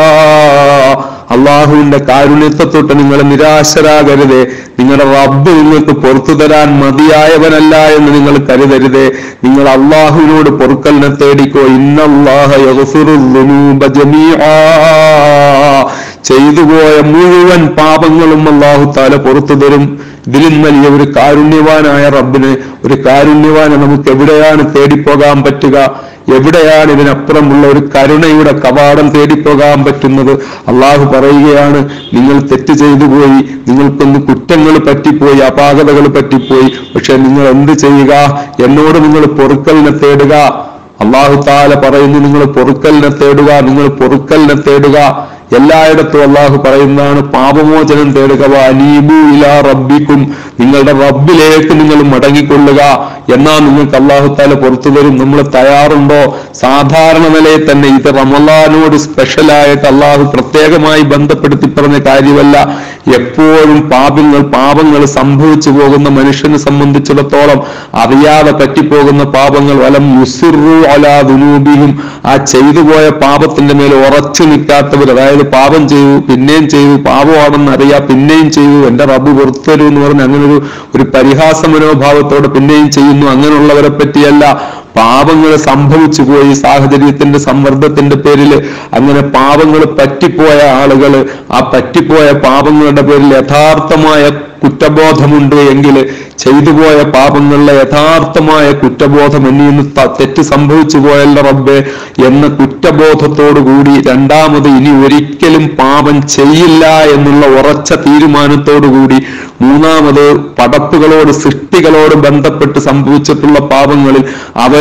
അള്ളാഹുവിന്റെ കാരുണ്യത്തെ തൊട്ട് നിങ്ങൾ നിരാശരാകരുതേ നിങ്ങളുടെ റബ്ബ് നിങ്ങൾക്ക് പുറത്തു തരാൻ മതിയായവനല്ല എന്ന് നിങ്ങൾ കരുതരുതേ നിങ്ങൾ അള്ളാഹുവിനോട് പൊറുക്കലിനെ തേടിക്കോ ഇന്നല്ലാഹ യഗ്ഫിറു ദുനൂബ ജമീആ ചെയ്തുപോയ മുഴുവൻ പാപങ്ങളും അള്ളാഹു താല പുറത്തു തരും ഇതിലും വലിയ ഒരു കാരുണ്യവാനായ റബ്ബിന് ഒരു കാരുണ്യവാനെ നമുക്ക് എവിടെയാണ് തേടിപ്പോകാൻ പറ്റുക എവിടെയാണ് ഇതിനപ്പുറമുള്ള ഒരു കരുണയുടെ കവാടം തേടിപ്പോകാൻ പറ്റുന്നത് അള്ളാഹു പറയുകയാണ് നിങ്ങൾ തെറ്റ് ചെയ്തു പോയി നിങ്ങൾക്കൊന്ന് കുറ്റങ്ങൾ പറ്റിപ്പോയി അപാകതകൾ പറ്റിപ്പോയി പക്ഷെ നിങ്ങൾ എന്ത് ചെയ്യുക എന്നോട് നിങ്ങൾ പൊറുക്കലിനെ തേടുക അള്ളാഹു താല പറയുന്നു നിങ്ങൾ പൊറുക്കലിനെ തേടുക നിങ്ങൾ പൊറുക്കലിനെ തേടുക എല്ലായിടത്തും അള്ളാഹു പറയുന്നതാണ് പാപമോചനം തേടുക അനീബു ഇലാ റബ്ബിക്കും നിങ്ങളുടെ റബ്ബിലേക്ക് നിങ്ങൾ മടങ്ങിക്കൊള്ളുക എന്നാൽ നിങ്ങൾക്ക് അള്ളാഹു താല പുറത്തു തരും നമ്മൾ തയ്യാറുണ്ടോ സാധാരണ നിലയിൽ തന്നെ ഇത് റമലാനോട് സ്പെഷ്യലായിട്ട് അള്ളാഹു പ്രത്യേകമായി ബന്ധപ്പെടുത്തി പറഞ്ഞ കാര്യമല്ല എപ്പോഴും പാപങ്ങൾ പാപങ്ങൾ സംഭവിച്ചു പോകുന്ന മനുഷ്യനെ സംബന്ധിച്ചിടത്തോളം അറിയാതെ പറ്റിപ്പോകുന്ന പാപങ്ങൾ വലം യുസിറു അലാ ദുനൂബിയും ആ ചെയ്തു പോയ പാപത്തിന്റെ മേൽ ഉറച്ചു നിൽക്കാത്തവർ അതായത് പാപം ചെയ്തു പിന്നെയും ചെയ്തു പാപമാണെന്ന് അറിയാം പിന്നെയും ചെയ്തു എന്റെ റബ്ബ് പുറത്തു തരൂ എന്ന് പറഞ്ഞ് അങ്ങനെ ഒരു ഒരു പരിഹാസ മനോഭാവത്തോടെ പിന്നെയും ചെയ്യുന്നു അങ്ങനെയുള്ളവരെ പറ്റിയല്ല പാപങ്ങൾ സംഭവിച്ചു പോയി സാഹചര്യത്തിന്റെ സമ്മർദ്ദത്തിന്റെ പേരിൽ അങ്ങനെ പാപങ്ങൾ പറ്റിപ്പോയ ആളുകൾ ആ പറ്റിപ്പോയ പാപങ്ങളുടെ പേരിൽ യഥാർത്ഥമായ കുറ്റബോധമുണ്ട് എങ്കിൽ ചെയ്തുപോയ പാപങ്ങളിലെ യഥാർത്ഥമായ കുറ്റബോധം എന്നിൽ നിന്ന് ത- തെറ്റ് സംഭവിച്ചു പോയല്ല റബ്ബെ എന്ന കുറ്റബോധത്തോടു കൂടി രണ്ടാമത് ഇനി ഒരിക്കലും പാപം ചെയ്യില്ല എന്നുള്ള ഉറച്ച തീരുമാനത്തോടു കൂടി മൂന്നാമത് പടപ്പുകളോട് സൃഷ്ടികളോട് ബന്ധപ്പെട്ട് സംഭവിച്ചിട്ടുള്ള പാപങ്ങളിൽ അവരോട്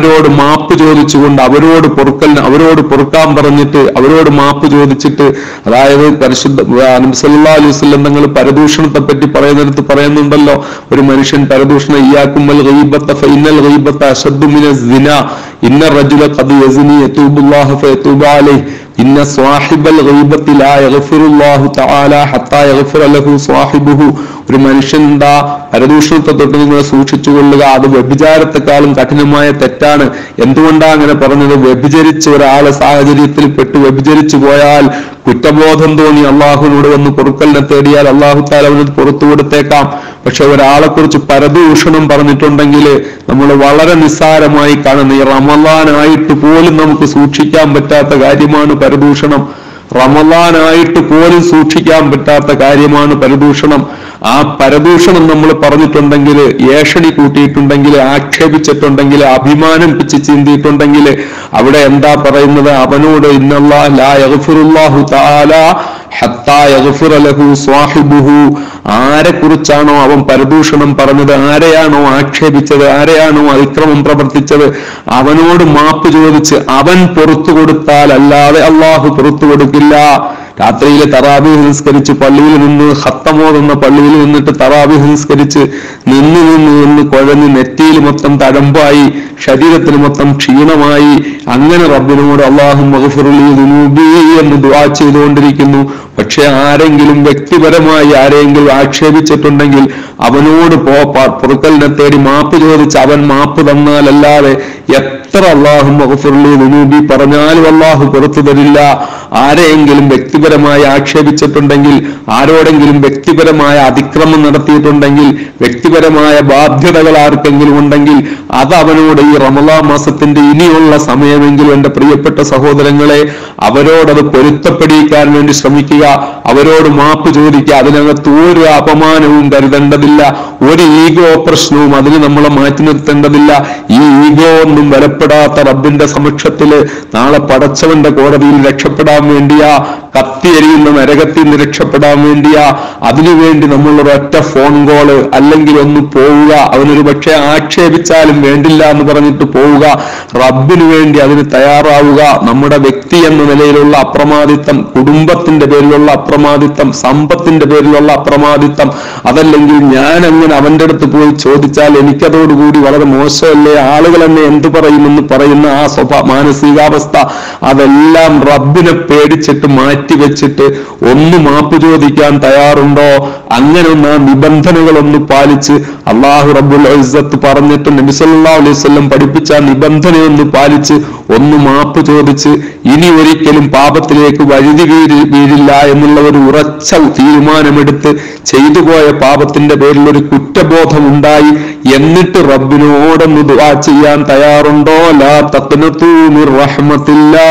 അവരോട് മാപ്പ് ചോദിച്ചുകൊണ്ട് അവരോട് പൊറുക്കൽ അവരോട് പൊറുക്കാൻ പറഞ്ഞിട്ട് അവരോട് മാപ്പ് ചോദിച്ചിട്ട് അതായത് പരിശുദ്ധ സല്ലാ അലൈഹി വസല്ലം തങ്ങൾ പരദൂഷണത്തെ പറ്റി പറയുന്നിടത്ത് പറയുന്നുണ്ടല്ലോ ഒരു മനുഷ്യൻ പരദൂഷണം ഇയാക്കുമ്മൽ ഗൈബത്ത ഫൈനൽ ഗൈബത്ത അശദ്ദു മിന സിന ഇന്ന റജുല ഖദ് യസ്നി യതൂബുല്ലാഹു ഫയതൂബു അലൈഹി ഇന്ന സ്വാഹിബൽ ഗൈബത്തി ലാ യഗ്ഫിറുല്ലാഹു തആല ഹത്താ യഗ്ഫിറ ലഹു സ്വാഹിബുഹു ഒരു മനുഷ്യൻ എന്താ പരദൂഷണത്തെ തൊട്ട് നിങ്ങൾ സൂക്ഷിച്ചു കൊള്ളുക അത് വ്യഭിചാരത്തെക്കാളും കഠിനമായ തെറ്റാണ് എന്തുകൊണ്ടാ അങ്ങനെ പറഞ്ഞത് വ്യഭിചരിച്ച ഒരാളെ സാഹചര്യത്തിൽ പെട്ട് വ്യഭിചരിച്ചു പോയാൽ കുറ്റബോധം തോന്നി അള്ളാഹുവിനോട് വന്ന് പൊറുക്കലിനെ തേടിയാൽ അള്ളാഹു താല അവന് പുറത്തു കൊടുത്തേക്കാം പക്ഷെ ഒരാളെ കുറിച്ച് പരദൂഷണം പറഞ്ഞിട്ടുണ്ടെങ്കിൽ നമ്മൾ വളരെ നിസ്സാരമായി കാണുന്ന ഈ റമലാനായിട്ട് പോലും നമുക്ക് സൂക്ഷിക്കാൻ പറ്റാത്ത കാര്യമാണ് പരദൂഷണം റമലാനായിട്ട് പോലും സൂക്ഷിക്കാൻ പറ്റാത്ത കാര്യമാണ് പരദൂഷണം ആ പരദൂഷണം നമ്മൾ പറഞ്ഞിട്ടുണ്ടെങ്കിൽ ഏഷണി കൂട്ടിയിട്ടുണ്ടെങ്കിൽ ആക്ഷേപിച്ചിട്ടുണ്ടെങ്കിൽ അഭിമാനം പിച്ച് ചിന്തിയിട്ടുണ്ടെങ്കിൽ അവിടെ എന്താ പറയുന്നത് അവനോട് ഇന്നല്ലാ ലാ യഗ്ഫിറുല്ലാഹു തആല ഹത്താ യഗ്ഫിറ ലഹു സ്വാഹിബുഹു ആരെ കുറിച്ചാണോ അവൻ പരദൂഷണം പറഞ്ഞത് ആരെയാണോ ആക്ഷേപിച്ചത് ആരെയാണോ അതിക്രമം പ്രവർത്തിച്ചത് അവനോട് മാപ്പ് ചോദിച്ച് അവൻ പുറത്തു കൊടുത്താൽ അല്ലാതെ അള്ളാഹു പുറത്തു കൊടുക്കില്ല രാത്രിയിൽ തറാബീഹ് നിസ്കരിച്ച് പള്ളിയിൽ നിന്ന് ഹത്തമോതുന്ന പള്ളിയിൽ നിന്നിട്ട് തറാബീഹ് നിസ്കരിച്ച് നിന്ന് നിന്ന് നിന്ന് കുഴഞ്ഞ് നെറ്റിയിൽ മൊത്തം തഴമ്പായി ശരീരത്തിന് മൊത്തം ക്ഷീണമായി അങ്ങനെ റബ്ബിനോട് അള്ളാഹു മഹഫുറുലി ദുനൂബി എന്ന് ദുആ ചെയ്തുകൊണ്ടിരിക്കുന്നു പക്ഷെ ആരെങ്കിലും വ്യക്തിപരമായി ആരെങ്കിലും ആക്ഷേപിച്ചിട്ടുണ്ടെങ്കിൽ അവനോട് പോ പ- പൊറുക്കലിനെ തേടി മാപ്പ് ചോദിച്ച് അവൻ മാപ്പ് തന്നാലല്ലാതെ എത്ര അള്ളാഹു മഹഫുറുലി ദുനൂബി പറഞ്ഞാലും അള്ളാഹു പുറത്തു തരില്ല ആരെയെങ്കിലും വ്യക്തിപരമായി ആക്ഷേപിച്ചിട്ടുണ്ടെങ്കിൽ ആരോടെങ്കിലും വ്യക്തിപരമായ അതിക്രമം നടത്തിയിട്ടുണ്ടെങ്കിൽ വ്യക്തിപരമായ ബാധ്യതകൾ ആർക്കെങ്കിലും ഉണ്ടെങ്കിൽ അത് അവനോട് ഈ റമലാ മാസത്തിന്റെ ഇനിയുള്ള സമയമെങ്കിലും എന്റെ പ്രിയപ്പെട്ട സഹോദരങ്ങളെ അവരോടത് പൊരുത്തപ്പെടിയിക്കാൻ വേണ്ടി ശ്രമിക്കുക അവരോട് മാപ്പ് ചോദിക്കുക അതിനകത്ത് ഒരു അപമാനവും കരുതേണ്ടതില്ല ഒരു ഈഗോ പ്രശ്നവും അതിന് നമ്മളെ മാറ്റി നിർത്തേണ്ടതില്ല ഈ ഈഗോ ഒന്നും ബലപ്പെടാത്ത റബ്ബിന്റെ സമക്ഷത്തില് നാളെ പടച്ചവന്റെ കോടതിയിൽ രക്ഷപ്പെടാൻ വേണ്ടിയാ കത്തിയെരിയുന്ന നരകത്തിൽ നിന്ന് രക്ഷപ്പെടാൻ വേണ്ടിയാ അതിനുവേണ്ടി നമ്മൾ ഒരൊറ്റ ഫോൺ കോള് അല്ലെങ്കിൽ ഒന്ന് പോവുക അവനൊരു പക്ഷെ ആക്ഷേപിച്ചാലും വേണ്ടില്ല എന്ന് പറഞ്ഞിട്ട് പോവുക റബ്ബിന് വേണ്ടി അതിന് തയ്യാറാവുക നമ്മുടെ വ്യക്തി എന്ന നിലയിലുള്ള അപ്രമാദിത്വം കുടുംബത്തിന്റെ പേരിലുള്ള അപ്രമാദിത്വം സമ്പത്തിന്റെ പേരിലുള്ള അപ്രമാദിത്വം അതല്ലെങ്കിൽ ഞാൻ അങ്ങനെ അവന്റെ അടുത്ത് പോയി ചോദിച്ചാൽ എനിക്കതോടുകൂടി വളരെ മോശമല്ലേ ആളുകൾ എന്നെ എന്തു പറയുമെന്ന് പറയുന്ന ആ സ്വഭാ മാനസികാവസ്ഥ അതെല്ലാം റബ്ബിനെ പേടിച്ചിട്ട് മാറ്റിവെച്ചിട്ട് ഒന്ന് മാപ്പ് ചോദിക്കാൻ തയ്യാറുണ്ടോ അങ്ങനെ ഒന്ന് ആ നിബന്ധനകൾ ഒന്ന് പാലിച്ച് അള്ളാഹു റബ്ബുൽ ഇസ്സത്ത് പറഞ്ഞിട്ട് നബി സല്ലല്ലാഹു അലൈഹി വസല്ലം പഠിപ്പിച്ച ആ നിബന്ധനയൊന്ന് പാലിച്ച് ഒന്ന് മാപ്പ് ചോദിച്ച് ഇനി ഒരിക്കലും പാപത്തിലേക്ക് വഴുതി വീഴി വീഴില്ല എന്നുള്ള ഒരു ഉറച്ച തീരുമാനമെടുത്ത് ചെയ്തു പോയ പാപത്തിന്റെ പേരിൽ ഒരു കുറ്റബോധം ഉണ്ടായി എന്നിട്ട് റബ്ബിനോടൊന്ന് ദുആ ചെയ്യാൻ തയ്യാറുണ്ടോ ലാ തഖ്നതു മിർ റഹ്മത്തില്ലാ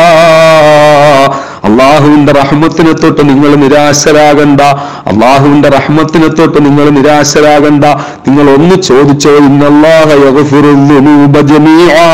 അള്ളാഹുവിന്റെ റഹ്മത്തിനെ തൊട്ട് നിങ്ങൾ നിരാശരാകണ്ട അള്ളാഹുവിന്റെ റഹ്മത്തിനെ തൊട്ട് നിങ്ങൾ നിരാശരാകണ്ട നിങ്ങൾ ഒന്ന് ചോദിച്ചോ ഇന്നല്ലാഹ യഗ്ഫിറുൽ ദുനൂബ ജമീആ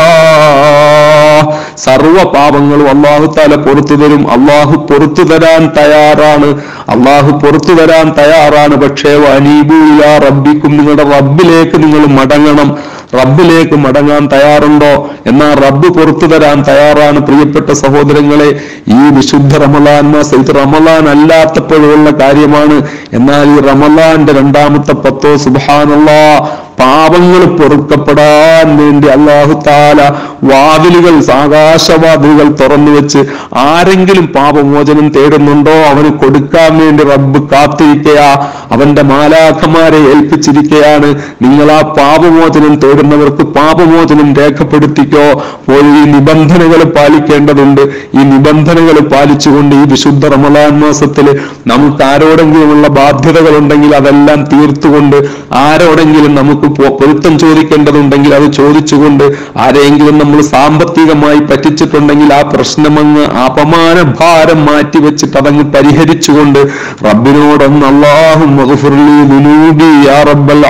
സർവ പാപങ്ങളും അള്ളാഹു താല പുറത്തു തരും അള്ളാഹു പുറത്തു തരാൻ തയ്യാറാണ് അള്ളാഹു പുറത്തു തരാൻ തയ്യാറാണ് പക്ഷേ അനീബൂല റബ്ബിക്കും നിങ്ങളുടെ റബ്ബിലേക്ക് നിങ്ങൾ മടങ്ങണം റബ്ബിലേക്ക് മടങ്ങാൻ തയ്യാറുണ്ടോ എന്നാൽ റബ്ബ് പുറത്തു തരാൻ തയ്യാറാണ് പ്രിയപ്പെട്ട സഹോദരങ്ങളെ ഈ വിശുദ്ധ റമലാൻ മാസം ഇത് റമലാൻ അല്ലാത്തപ്പോഴുള്ള കാര്യമാണ് എന്നാൽ ഈ റമലാന്റെ രണ്ടാമത്തെ പത്തോ സുബാനുള്ള പാപങ്ങൾ പൊറുക്കപ്പെടാൻ വേണ്ടി അള്ളാഹു താല വാതിലുകൾ ആകാശവാതിലുകൾ തുറന്നു വെച്ച് ആരെങ്കിലും പാപമോചനം തേടുന്നുണ്ടോ അവന് കൊടുക്കാൻ വേണ്ടി റബ്ബ് കാത്തിരിക്കയാ അവന്റെ മാലാഖമാരെ ഏൽപ്പിച്ചിരിക്കയാണ് നിങ്ങൾ ആ പാപമോചനം തേടുന്നവർക്ക് പാപമോചനം രേഖപ്പെടുത്തിക്കോ പോയി ഈ നിബന്ധനകൾ പാലിക്കേണ്ടതുണ്ട് ഈ നിബന്ധനകൾ പാലിച്ചുകൊണ്ട് ഈ വിശുദ്ധ റമലാൻ മാസത്തില് നമുക്ക് ആരോടെങ്കിലുമുള്ള ബാധ്യതകൾ ഉണ്ടെങ്കിൽ അതെല്ലാം തീർത്തുകൊണ്ട് ആരോടെങ്കിലും നമുക്ക് പൊ- പൊരുത്തം ചോദിക്കേണ്ടതുണ്ടെങ്കിൽ അത് ചോദിച്ചുകൊണ്ട് ആരെങ്കിലും നമ്മൾ സാമ്പത്തികമായി പറ്റിച്ചിട്ടുണ്ടെങ്കിൽ ആ പ്രശ്നമങ്ങ് അപമാന ഭാരം മാറ്റി വെച്ചിട്ട് അതങ്ങ് പരിഹരിച്ചുകൊണ്ട് റബ്ബിനോടൊന്ന് അള്ളാഹും യാ റബ്ബൽ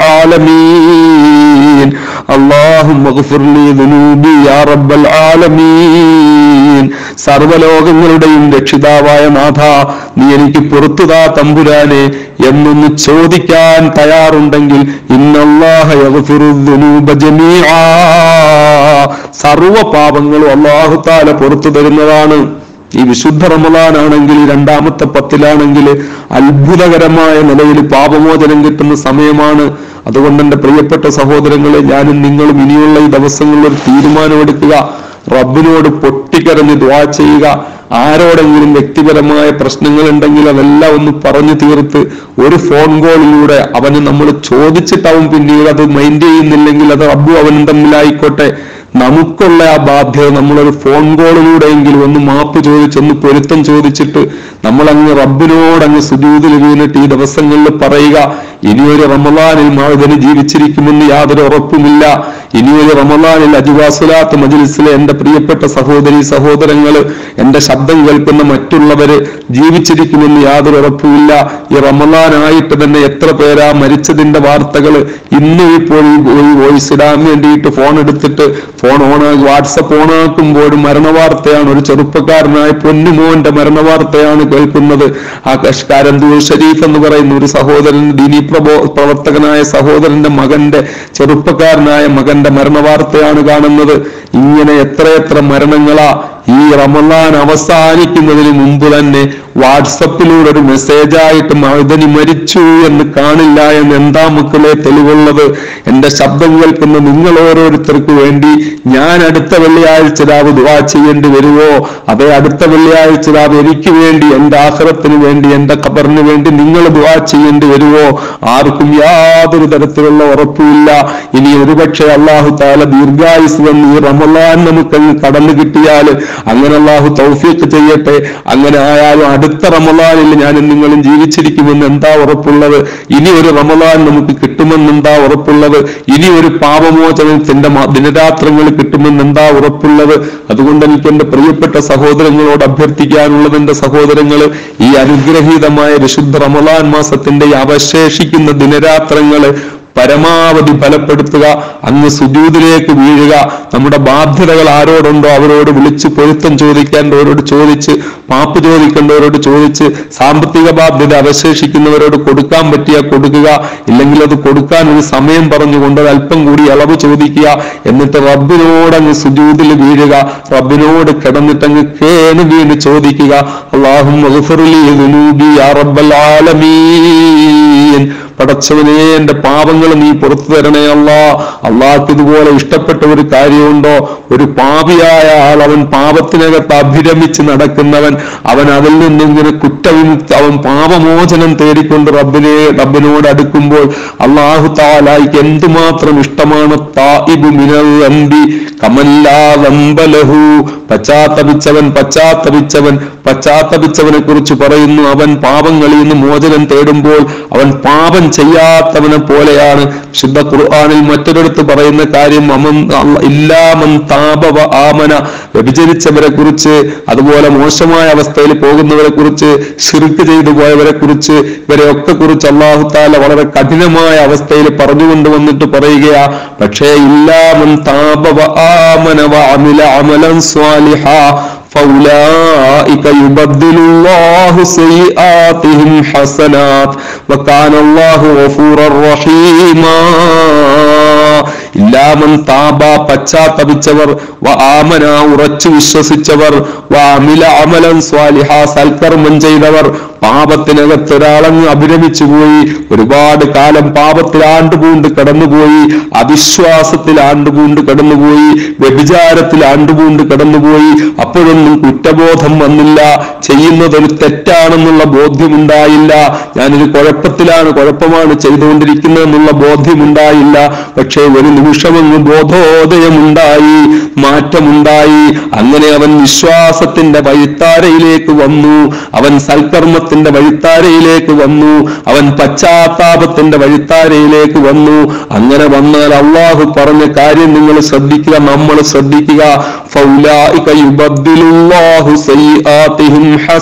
ആലമീൻ اللهم اغفر لي ذنوبي يا رب العالمين ആലമീൻ സർവലോകങ്ങളുടെയും രക്ഷിതാവായ നാഥ നീ എനിക്ക് പുറത്തുതാ തമ്പുരാനെ എന്നൊന്ന് ചോദിക്കാൻ തയ്യാറുണ്ടെങ്കിൽ ഇന്നല്ലാഹ യഗ്ഫിറു ദുനൂബ ജമീആ സർവ പാപങ്ങളും അള്ളാഹു താല പുറത്തു തരുന്നതാണ് ഈ വിശുദ്ധ റമദാനാണെങ്കിൽ രണ്ടാമത്തെ പത്തിലാണെങ്കിൽ അത്ഭുതകരമായ നിലയിൽ പാപമോചനം കിട്ടുന്ന സമയമാണ് അതുകൊണ്ട് എന്റെ പ്രിയപ്പെട്ട സഹോദരങ്ങളെ ഞാനും നിങ്ങളും ഇനിയുള്ള ഈ ദിവസങ്ങളിൽ ഒരു തീരുമാനമെടുക്കുക റബ്ബിനോട് പൊട്ടിക്കരഞ്ഞ് ദ്വാ ചെയ്യുക ആരോടെങ്കിലും വ്യക്തിപരമായ പ്രശ്നങ്ങൾ ഉണ്ടെങ്കിൽ അതെല്ലാം ഒന്ന് പറഞ്ഞു തീർത്ത് ഒരു ഫോൺ കോളിലൂടെ അവന് നമ്മൾ ചോദിച്ചിട്ടാവും പിന്നീട് അത് മൈൻഡ് ചെയ്യുന്നില്ലെങ്കിൽ അത് റബ്ബു അവനും തമ്മിലായിക്കോട്ടെ നമുക്കുള്ള ആ ബാധ്യത നമ്മളൊരു ഫോൺ കോളിലൂടെയെങ്കിലും ഒന്ന് മാപ്പ് ചോദിച്ച് ഒന്ന് പൊരുത്തം ചോദിച്ചിട്ട് നമ്മൾ അങ്ങ് റബ്ബിനോട് അങ്ങ് സുജൂതിൽ വീണിട്ട് ഈ ദിവസങ്ങളിൽ പറയുക ഇനിയൊരു റമദാനിൽ മാഴുതന് ജീവിച്ചിരിക്കുമെന്ന് യാതൊരു ഉറപ്പുമില്ല ഇനിയൊരു റമദാനിൽ അജുവാസുലാത്ത് മജ്ലിസിലെ എന്റെ പ്രിയപ്പെട്ട സഹോദരി സഹോദരങ്ങള് എന്റെ ശബ്ദം കേൾക്കുന്ന മറ്റുള്ളവര് ജീവിച്ചിരിക്കുമെന്ന് യാതൊരു ഉറപ്പുമില്ല ഈ റമദാനായിട്ട് തന്നെ എത്ര പേരാ മരിച്ചതിന്റെ വാർത്തകള് ഇന്നും ഇപ്പോൾ ഈ വോയിസ് ഇടാൻ വേണ്ടിയിട്ട് ഫോൺ എടുത്തിട്ട് ഫോൺ ഓണാക്കി വാട്സപ്പ് ഓണാക്കുമ്പോഴും മരണവാർത്തയാണ് ഒരു ചെറുപ്പക്കാരനായ പൊന്നുമോന്റെ മരണവാർത്തയാണ് കേൾക്കുന്നത് ആ കഷ്കാരന്തൂർ ഷരീഫ് എന്ന് പറയുന്ന ഒരു സഹോദരൻ ദിനി പ്രബോ പ്രവർത്തകനായ സഹോദരന്റെ മകന്റെ ചെറുപ്പക്കാരനായ മകന്റെ മരണവാർത്തയാണ് കാണുന്നത് ഇങ്ങനെ എത്രയെത്ര മരണങ്ങളാ ഈ റമദാൻ അവസാനിക്കുന്നതിന് മുമ്പ് തന്നെ വാട്സപ്പിലൂടെ ഒരു മെസ്സേജായിട്ട് മഴുതനി മരിച്ചു എന്ന് കാണില്ല എന്ന് എന്താ മക്കളെ തെളിവുള്ളത് എന്റെ ശബ്ദം കേൾക്കുന്ന നിങ്ങൾ ഓരോരുത്തർക്ക് വേണ്ടി ഞാൻ അടുത്ത വെള്ളിയാഴ്ച രാവ് ദുവാ ചെയ്യേണ്ടി വരുമോ അതേ അടുത്ത വെള്ളിയാഴ്ച രാവ് എനിക്ക് വേണ്ടി എന്റെ ആഹ്റത്തിന് വേണ്ടി എന്റെ ഖബറിന് വേണ്ടി നിങ്ങൾ ദുവാ ചെയ്യേണ്ടി വരുമോ ആർക്കും യാതൊരു തരത്തിലുള്ള ഉറപ്പുമില്ല ഇനി ഒരുപക്ഷെ അള്ളാഹു താല ദീർഘായുസ് വന്ന് ഈ റമലാൻ നമുക്കങ്ങ് കടന്നു കിട്ടിയാൽ അങ്ങനെ അള്ളാഹു തൗഫീഖ് ചെയ്യട്ടെ അങ്ങനെ ആയാലും അടുത്ത റമലാനിൽ ഞാനും നിങ്ങളും ജീവിച്ചിരിക്കുമെന്ന് എന്താ ഉറപ്പുള്ളത് ഇനി ഒരു റമലാൻ നമുക്ക് കിട്ടുമെന്ന് എന്താ ഉറപ്പുള്ളത് ഇനി ഒരു പാപമോചനത്തിന്റെ മ- ദിനരാത്രങ്ങൾ കിട്ടുമെന്ന് എന്താ ഉറപ്പുള്ളത് അതുകൊണ്ട് എനിക്ക് എന്റെ പ്രിയപ്പെട്ട സഹോദരങ്ങളോട് അഭ്യർത്ഥിക്കാനുള്ളത് എന്റെ സഹോദരങ്ങൾ ഈ അനുഗ്രഹീതമായ വിശുദ്ധ റമലാൻ മാസത്തിന്റെ ഈ അവശേഷിക്കുന്ന ദിനരാത്രങ്ങള് പരമാവധി ഫലപ്പെടുത്തുക അങ്ങ് സുജൂതിലേക്ക് വീഴുക നമ്മുടെ ബാധ്യതകൾ ആരോടുണ്ടോ അവരോട് വിളിച്ച് പൊരുത്തം ചോദിക്കേണ്ടവരോട് ചോദിച്ച് മാപ്പ് ചോദിക്കേണ്ടവരോട് ചോദിച്ച് സാമ്പത്തിക ബാധ്യത അവശേഷിക്കുന്നവരോട് കൊടുക്കാൻ പറ്റിയ കൊടുക്കുക ഇല്ലെങ്കിൽ അത് കൊടുക്കാൻ ഒരു സമയം പറഞ്ഞുകൊണ്ട് അത് അല്പം കൂടി ഇളവ് ചോദിക്കുക എന്നിട്ട് റബ്ബിനോട് അങ്ങ് സുജൂതിൽ വീഴുക റബ്ബിനോട് കിടന്നിട്ടങ്ങ് കേണ് വീണ് ചോദിക്കുക അള്ളാഹും ആലമീൻ പടച്ചവനെ എന്റെ പാപങ്ങൾ നീ പുറത്തു തരണേ അല്ല അള്ളാഹ്ക്ക് ഇതുപോലെ ഇഷ്ടപ്പെട്ട ഒരു കാര്യമുണ്ടോ ഒരു പാപിയായ ആൾ അവൻ പാപത്തിനകത്ത് അഭിരമിച്ച് നടക്കുന്നവൻ അവൻ അതിൽ നിന്നും ഇങ്ങനെ കുറ്റവിമുക്തി അവൻ പാപമോചനം തേടിക്കൊണ്ട് റബ്ബിനെ റബ്ബിനോട് അടുക്കുമ്പോൾ അള്ളാഹു താലായിക്ക് എന്തുമാത്രം ഇഷ്ടമാണ് തായിബു മിനൽ അമ്പി കമല്ലാ വമ്പലഹു പശ്ചാത്തപിച്ചവൻ പശ്ചാത്തപിച്ചവൻ പശ്ചാത്തപിച്ചവനെ കുറിച്ച് പറയുന്നു അവൻ പാപങ്ങളിൽ നിന്ന് മോചനം തേടുമ്പോൾ അവൻ പാപം ചെയ്യാത്തവനെ പോലെയാണ് ശുദ്ധ ഖുർആാനിൽ മറ്റൊരിടത്ത് പറയുന്ന കാര്യം അമൻ അല്ല- ഇല്ലാമൻ താപവ ആമന വ്യഭിചരിച്ചവരെ കുറിച്ച് അതുപോലെ മോശമായ അവസ്ഥയിൽ പോകുന്നവരെ കുറിച്ച് ഷിർക്ക് ചെയ്തു പോയവരെ കുറിച്ച് ഇവരെ ഒക്കെ കുറിച്ച് അള്ളാഹു താല വളരെ കഠിനമായ അവസ്ഥയിൽ പറഞ്ഞുകൊണ്ട് വന്നിട്ട് പറയുകയാ പക്ഷേ ഇല്ലാമൻ താപവ ആമന വ അമില അമലൻ സ്വാലിഹാ فأولئك يبدل الله سيئاتهم حسنات وكان الله غفورا رحيما ഇല്ലാമൻ താബ പശ്ചാത്തപിച്ചവർ വ ആമന ഉറച്ചു വിശ്വസിച്ചവർ വ അമില അമലൻ സ്വാലിഹ സൽക്കർമ്മം ചെയ്തവർ പാപത്തിനകത്ത് ഒരാളങ്ങ് അഭിരമിച്ചു പോയി ഒരുപാട് കാലം പാപത്തിൽ ആണ്ടുപൂണ്ട് കടന്നുപോയി അവിശ്വാസത്തിൽ ആണ്ടുപൂണ്ട് കടന്നുപോയി വ്യഭിചാരത്തിൽ ആണ്ടുപൂണ്ട് കടന്നുപോയി അപ്പോഴൊന്നും കുറ്റബോധം വന്നില്ല ചെയ്യുന്നതൊരു തെറ്റാണെന്നുള്ള ബോധ്യമുണ്ടായില്ല ഞാനൊരു കുഴപ്പത്തിലാണ് കുഴപ്പമാണ് ചെയ്തുകൊണ്ടിരിക്കുന്നതെന്നുള്ള ബോധ്യമുണ്ടായില്ല പക്ഷേ ഒരു നിമിഷമങ്ങ് ബോധോദയമുണ്ടായി മാറ്റമുണ്ടായി അങ്ങനെ അവൻ വിശ്വാസത്തിന്റെ വഴിത്താരയിലേക്ക് വന്നു അവൻ സൽക്കർമ്മത്തിൽ അനുതാപത്തിന്റെ വഴിത്താരയിലേക്ക് വന്നു അവൻ പശ്ചാത്താപത്തിന്റെ വഴിത്താരയിലേക്ക് വന്നു അങ്ങനെ വന്നാൽ അള്ളാഹു പറഞ്ഞ കാര്യം നിങ്ങൾ ശ്രദ്ധിക്കുക നമ്മൾ ശ്രദ്ധിക്കുക ഫൗലായിക യുബദ്ദിലുല്ലാഹു സയ്യിആതിഹിം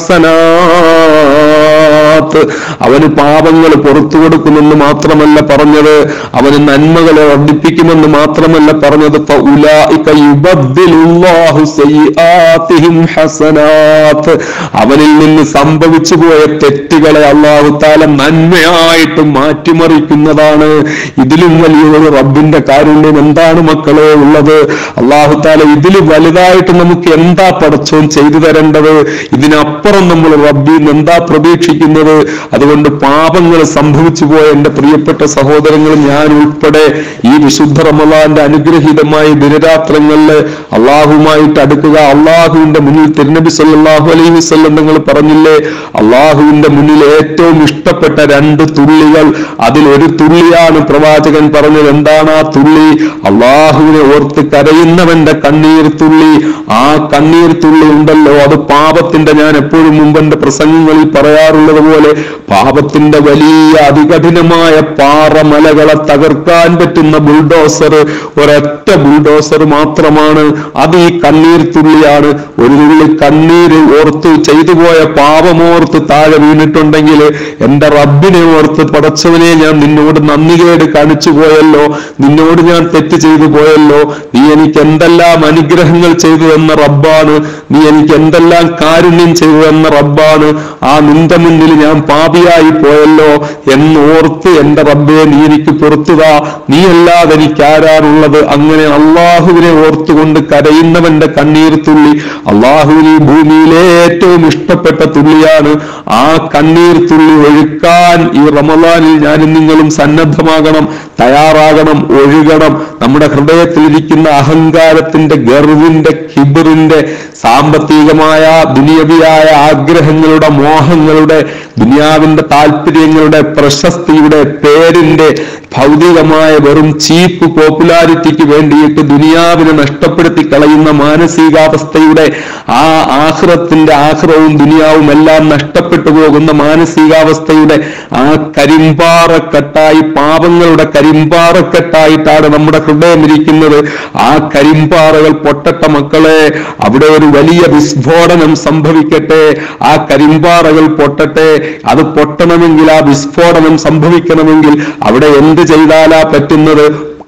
ഹസനാത്ത് അവന് പാപങ്ങൾ പുറത്തു കൊടുക്കുമെന്ന് മാത്രമല്ല പറഞ്ഞത് അവന് നന്മകളെ വർദ്ധിപ്പിക്കുമെന്ന് മാത്രമല്ല പറഞ്ഞത് ഫൗലായിക യുബദ്ദിലുല്ലാഹു സയ്യിആതിഹിം ഹസനാത്ത് അവനിൽ നിന്ന് സംഭവിച്ചു പോയ തെറ്റുകളെ അള്ളാഹു താല നന്മയായിട്ട് മാറ്റിമറിക്കുന്നതാണ് ഇതിലും വലിയൊരു റബ്ബിന്റെ കാരുണ്യം എന്താണ് മക്കളെ ഉള്ളത് അള്ളാഹു താല ഇതിൽ വലുതായിട്ട് നമുക്ക് എന്താ പടച്ചോൻ ചെയ്തു തരേണ്ടത് ഇതിനപ്പുറം നമ്മൾ റബ്ബിൽ നിന്ന് എന്താ പ്രതീക്ഷിക്കുന്നത് അതുകൊണ്ട് പാപങ്ങൾ സംഭവിച്ചു പോയ എന്റെ പ്രിയപ്പെട്ട സഹോദരങ്ങളും ഞാൻ ഉൾപ്പെടെ ഈ വിശുദ്ധ റമദാന്റെ അനുഗ്രഹീതമായ ദിനരാത്രങ്ങളിൽ അള്ളാഹുമായിട്ട് അടുക്കുക അള്ളാഹുവിന്റെ മുന്നിൽ തിരുനബി സല്ലല്ലാഹു അലൈഹി വസല്ലം നിങ്ങൾ പറഞ്ഞില്ലേ അള്ളാഹുവിന്റെ മുന്നിൽ ഏറ്റവും ഇഷ്ടപ്പെട്ട രണ്ട് തുള്ളികൾ അതിൽ ഒരു തുള്ളിയാണ് പ്രവാചകൻ പറഞ്ഞത് എന്താണ് ആ തുള്ളി അള്ളാഹുവിനെ ഓർത്ത് കരയുന്നവന്റെ കണ്ണീർ തുള്ളി ആ കണ്ണീർ തുള്ളി ഉണ്ടല്ലോ അത് പാപത്തിന്റെ ഞാൻ എപ്പോഴും മുമ്പ് എന്റെ പ്രസംഗങ്ങളിൽ പറയാറുള്ളത് പോലെ പാപത്തിന്റെ വലിയ അതികഠിനമായ പാറമലകളെ തകർക്കാൻ പറ്റുന്ന ബുൾഡോസർ ഒരൊറ്റ ബുൾഡോസർ മാത്രമാണ് അത് ഈ കണ്ണീർ തുള്ളിയാണ് ഒരു തുള്ളി കണ്ണീര് ഓർത്ത് ചെയ്തു പോയ പാപമോർത്ത് താഴെ വീണിട്ടുണ്ടെങ്കിൽ എന്റെ റബ്ബിനെ ഓർത്ത് പടച്ചവനെ ഞാൻ നിന്നോട് നന്ദികേട് കാണിച്ചു പോയല്ലോ നിന്നോട് ഞാൻ തെറ്റ് ചെയ്തു പോയല്ലോ നീ എനിക്ക് എന്തെല്ലാം അനുഗ്രഹങ്ങൾ ചെയ്തു തന്ന റബ്ബാണ് നീ എനിക്ക് എന്തെല്ലാം കാരുണ്യം ചെയ്തു തന്ന റബ്ബാണ് ആ നിന്റെ മുന്നിൽ ഞാൻ പാപിയായി പോയല്ലോ എന്നോർത്ത് എന്റെ റബ്ബെ നീ എനിക്ക് പുറത്തുതാ നീ അല്ലാതെ എനിക്ക് ആരാണുള്ളത് അങ്ങനെ അള്ളാഹുവിനെ ഓർത്തുകൊണ്ട് കരയുന്നവന്റെ കണ്ണീർ തുള്ളി അള്ളാഹുവിന് ഈ ഭൂമിയിലെ ഏറ്റവും ഇഷ്ടപ്പെട്ട തുള്ളിയാണ് ആ കണ്ണീർ തുള്ളി ഒഴുക്കാൻ ഈ റമദാനിൽ ഞാനും നിങ്ങളും സന്നദ്ധമാകണം തയ്യാറാകണം ഒഴുകണം നമ്മുടെ ഹൃദയത്തിലിരിക്കുന്ന അഹങ്കാരത്തിന്റെ ഗർവിന്റെ ഹിബറിന്റെ സാമ്പത്തികമായ ദുനിയവിയായ ആഗ്രഹങ്ങളുടെ മോഹങ്ങളുടെ ദുനിയാവിന്റെ താല്പര്യങ്ങളുടെ പ്രശസ്തിയുടെ പേരിന്റെ ഭൗതികമായ വെറും ചീപ്പ് പോപ്പുലാരിറ്റിക്ക് വേണ്ടിയിട്ട് ദുനിയാവിനെ നഷ്ടപ്പെടുത്തി കളയുന്ന മാനസികാവസ്ഥയുടെ ആ ആഹ്റത്തിന്റെ ആഹ്റവും ദുനിയാവും എല്ലാം നഷ്ടപ്പെട്ടു പോകുന്ന മാനസികാവസ്ഥയുടെ ആ കരിമ്പാറക്കെട്ടായി പാപങ്ങളുടെ കരിമ്പാറക്കെട്ടായിട്ടാണ് നമ്മുടെ ഹൃദയം ഇരിക്കുന്നത് ആ കരിമ്പാറകൾ പൊട്ടട്ട മക്കളെ അവിടെ ഒരു വലിയ വിസ്ഫോടനം സംഭവിക്കട്ടെ ആ കരിമ്പാറകൾ പൊട്ടട്ടെ അത് പൊട്ടണമെങ്കിൽ ആ വിസ്ഫോടനം സംഭവിക്കണമെങ്കിൽ അവിടെ എന്ത് ചെയ്താലാ പറ്റുന്നത്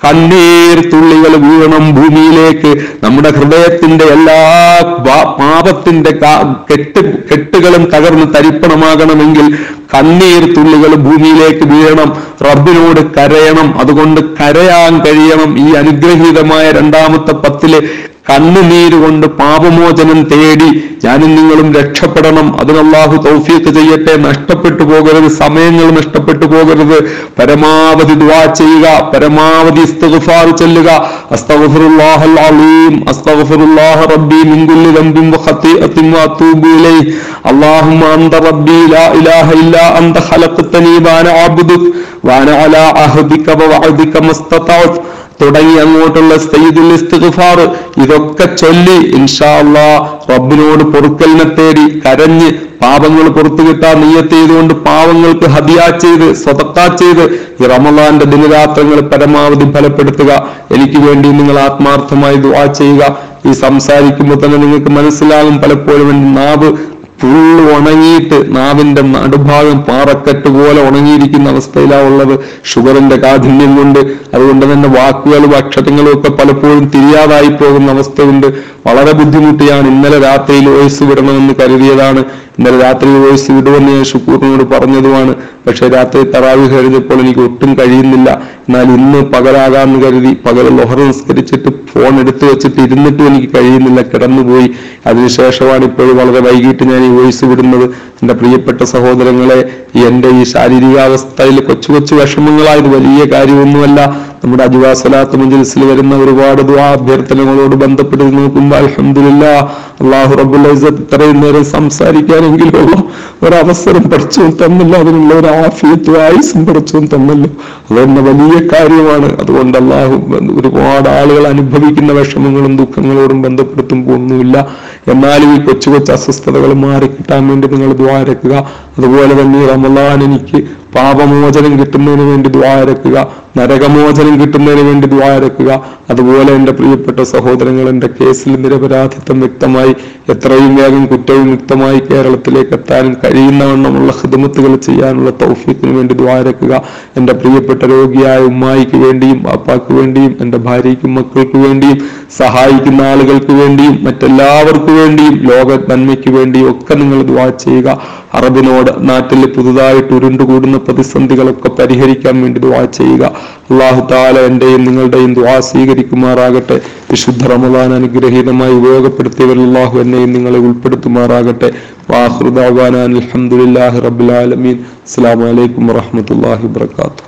കണ്ണീർ തുള്ളികൾ വീഴണം ഭൂമിയിലേക്ക് നമ്മുടെ ഹൃദയത്തിന്റെ എല്ലാ പാ- പാപത്തിന്റെ കാ- കെട്ട് കെട്ടുകളും തകർന്ന് തരിപ്പണമാകണമെങ്കിൽ കണ്ണീർ തുള്ളികൾ ഭൂമിയിലേക്ക് വീഴണം റബ്ബിനോട് കരയണം അതുകൊണ്ട് കരയാൻ കഴിയണം ഈ അനുഗ്രഹീതമായ രണ്ടാമത്തെ പത്തില് കണ്ണുനീര് കൊണ്ട് പാപമോചനം തേടി ഞാനും നിങ്ങളും രക്ഷപ്പെടണം അതിന് അള്ളാഹു തൗഫീഖ് ചെയ്യട്ടെ നഷ്ടപ്പെട്ടു പോകരുത് സമയങ്ങൾ നഷ്ടപ്പെട്ടു പോകരുത് പരമാവധി ദുആ ചെയ്യുക പരമാവധി ഇസ്തിഗ്ഫാർ ചൊല്ലുക അസ്തഗ്ഫിറുല്ലാഹൽ അലീം അസ്തഗ്ഫിറുല്ലാഹ റബ്ബി മിൻ കുല്ലി ദംബിൻ വഖതീഅത്തിൻ വഅതൂബു ഇലൈഹി اللهم أنت ربي لا إله إلا أنت خلقتني وأنا عبدك وأنا على عهدك ووعدك ما استطعت തുടങ്ങി അങ്ങോട്ടുള്ള സയ്യിദുൽ ഇസ്തിഗ്ഫാർ ഇതൊക്കെ ചൊല്ലി ഇൻഷാ അല്ലാ റബ്ബിനോട് പൊറുക്കലിനെ തേടി കരഞ്ഞ് പാപങ്ങൾ പുറത്തു കിട്ടാൻ നീയത്ത് ചെയ്തുകൊണ്ട് പാവങ്ങൾക്ക് ഹദിയ ചെയ്ത് സ്വതക്കാ ചെയ്ത് ഈ റമദാന്റെ ദിനരാത്രങ്ങൾ പരമാവധി ഫലപ്പെടുത്തുക എനിക്ക് വേണ്ടി നിങ്ങൾ ആത്മാർത്ഥമായി ദുആ ചെയ്യുക ഈ സംസാരിക്കുമ്പോൾ തന്നെ നിങ്ങൾക്ക് മനസ്സിലാകും പലപ്പോഴും എൻ്റെ നാവ് ഫുള്ള് ഉണങ്ങിയിട്ട് നാവിന്റെ നടുഭാഗം പാറക്കെട്ട് പോലെ ഉണങ്ങിയിരിക്കുന്ന അവസ്ഥയിലാണ് ഉള്ളത് ഷുഗറിന്റെ കാഠിന്യം കൊണ്ട് അതുകൊണ്ട് തന്നെ വാക്കുകളും അക്ഷരങ്ങളും ഒക്കെ പലപ്പോഴും തിരിയാതായി പോകുന്ന അവസ്ഥയുണ്ട് വളരെ ബുദ്ധിമുട്ടിയാണ് ഇന്നലെ രാത്രിയിൽ വോയിസ് വിടണമെന്ന് കരുതിയതാണ് ഇന്നലെ രാത്രി വോയിസ് വിടുമെന്ന് ഞാൻ ഷുക്കൂറിനോട് പറഞ്ഞതുമാണ് പക്ഷെ രാത്രി തറാവി കരുതിയപ്പോൾ എനിക്ക് ഒട്ടും കഴിയുന്നില്ല എന്നാൽ ഇന്ന് പകലാകാമെന്ന് കരുതി പകൽ ലൊഹർ നിസ്കരിച്ചിട്ട് ഫോൺ എടുത്തു വെച്ചിട്ട് ഇരുന്നിട്ടും എനിക്ക് കഴിയുന്നില്ല കിടന്നുപോയി അതിനുശേഷമാണ് ഇപ്പോഴും വളരെ വൈകിട്ട് ഞാൻ ഈ വോയിസ് വിടുന്നത് എന്റെ പ്രിയപ്പെട്ട സഹോദരങ്ങളെ ഈ എന്റെ ഈ ശാരീരികാവസ്ഥയിൽ കൊച്ചു കൊച്ചു വിഷമങ്ങളായത് വലിയ കാര്യമൊന്നുമല്ല നമ്മുടെ അജുവാ സലാത്ത് മജ്ലിസിൽ വരുന്ന ഒരുപാട് ദുആ അഭ്യർത്ഥനകളോട് ബന്ധപ്പെട്ട് നോക്കുമ്പോൾ അൽഹംദുലില്ല അള്ളാഹു റബ്ബുൽ ഇസ്സത്ത് ഇത്രയും നേരം സംസാരിക്കാനെങ്കിലുള്ള ഒരവസരം പഠിച്ചവും തന്നില്ല അതിനുള്ള ഒരു ആഫിയത്തും ആയുസും പഠിച്ചവും തന്നല്ലോ അതെന്നെ വലിയ കാര്യമാണ് അതുകൊണ്ട് അള്ളാഹു ഒരുപാട് ആളുകൾ അനുഭവിക്കുന്ന വിഷമങ്ങളും ദുഃഖങ്ങളോടും ബന്ധപ്പെടുത്തുമ്പോൾ ഒന്നുമില്ല എന്നാലും ഈ കൊച്ചു കൊച്ചു അസ്വസ്ഥതകൾ മാറിക്കിട്ടാൻ വേണ്ടി നിങ്ങൾ ദ്വാരക്കുക അതുപോലെ തന്നെ ഈ റമലാൻ എനിക്ക് പാപമോചനം കിട്ടുന്നതിന് വേണ്ടി ദ്വാരക്കുക നരകമോചനം കിട്ടുന്നതിന് വേണ്ടി ദ്വാരക്കുക അതുപോലെ എൻ്റെ പ്രിയപ്പെട്ട സഹോദരങ്ങൾ എൻ്റെ കേസിൽ നിരപരാധിത്വം വ്യക്തമായി എത്രയും വേഗം കുറ്റവിമുക്തമായി കേരളത്തിലേക്ക് എത്താനും കഴിയുന്നവണ്ണമുള്ള ഹിദമത്തുകൾ ചെയ്യാനുള്ള തൗഫീഖിന് വേണ്ടി ദ്വാരക്കുക എൻ്റെ പ്രിയപ്പെട്ട രോഗിയായ ഉമ്മായിക്ക് വേണ്ടിയും അപ്പാക്ക് വേണ്ടിയും എൻ്റെ ഭാര്യയ്ക്കും മക്കൾക്ക് വേണ്ടിയും സഹായിക്കുന്ന ആളുകൾക്ക് വേണ്ടിയും മറ്റെല്ലാവർക്കു വേണ്ടിയും ലോക നന്മയ്ക്ക് വേണ്ടിയും ഒക്കെ നിങ്ങൾ ദ്വാ ചെയ്യുക അറബിനോട് നാട്ടിൽ പുതുതായിട്ട് ഉരുണ്ടുകൂടുന്ന പ്രതിസന്ധികളൊക്കെ പരിഹരിക്കാൻ വേണ്ടി ദ്വാ ചെയ്യുക അള്ളാഹു താല എന്റെയും നിങ്ങളുടെയും ദ്വാ സ്വീകരിക്കുമാറാകട്ടെ വിശുദ്ധ റമദാൻ അനുഗ്രഹീതമായി ഉപയോഗപ്പെടുത്തിയവരിൽ അള്ളാഹു എന്നെയും നിങ്ങളെ ഉൾപ്പെടുത്തുമാറാകട്ടെ വാഹൃദാൻ അലഹമുല്ലാഹി റബുലാലമീൻ അസ്സാം വലൈക്കും വാഹമത്തല്ലാഹി വാത്തു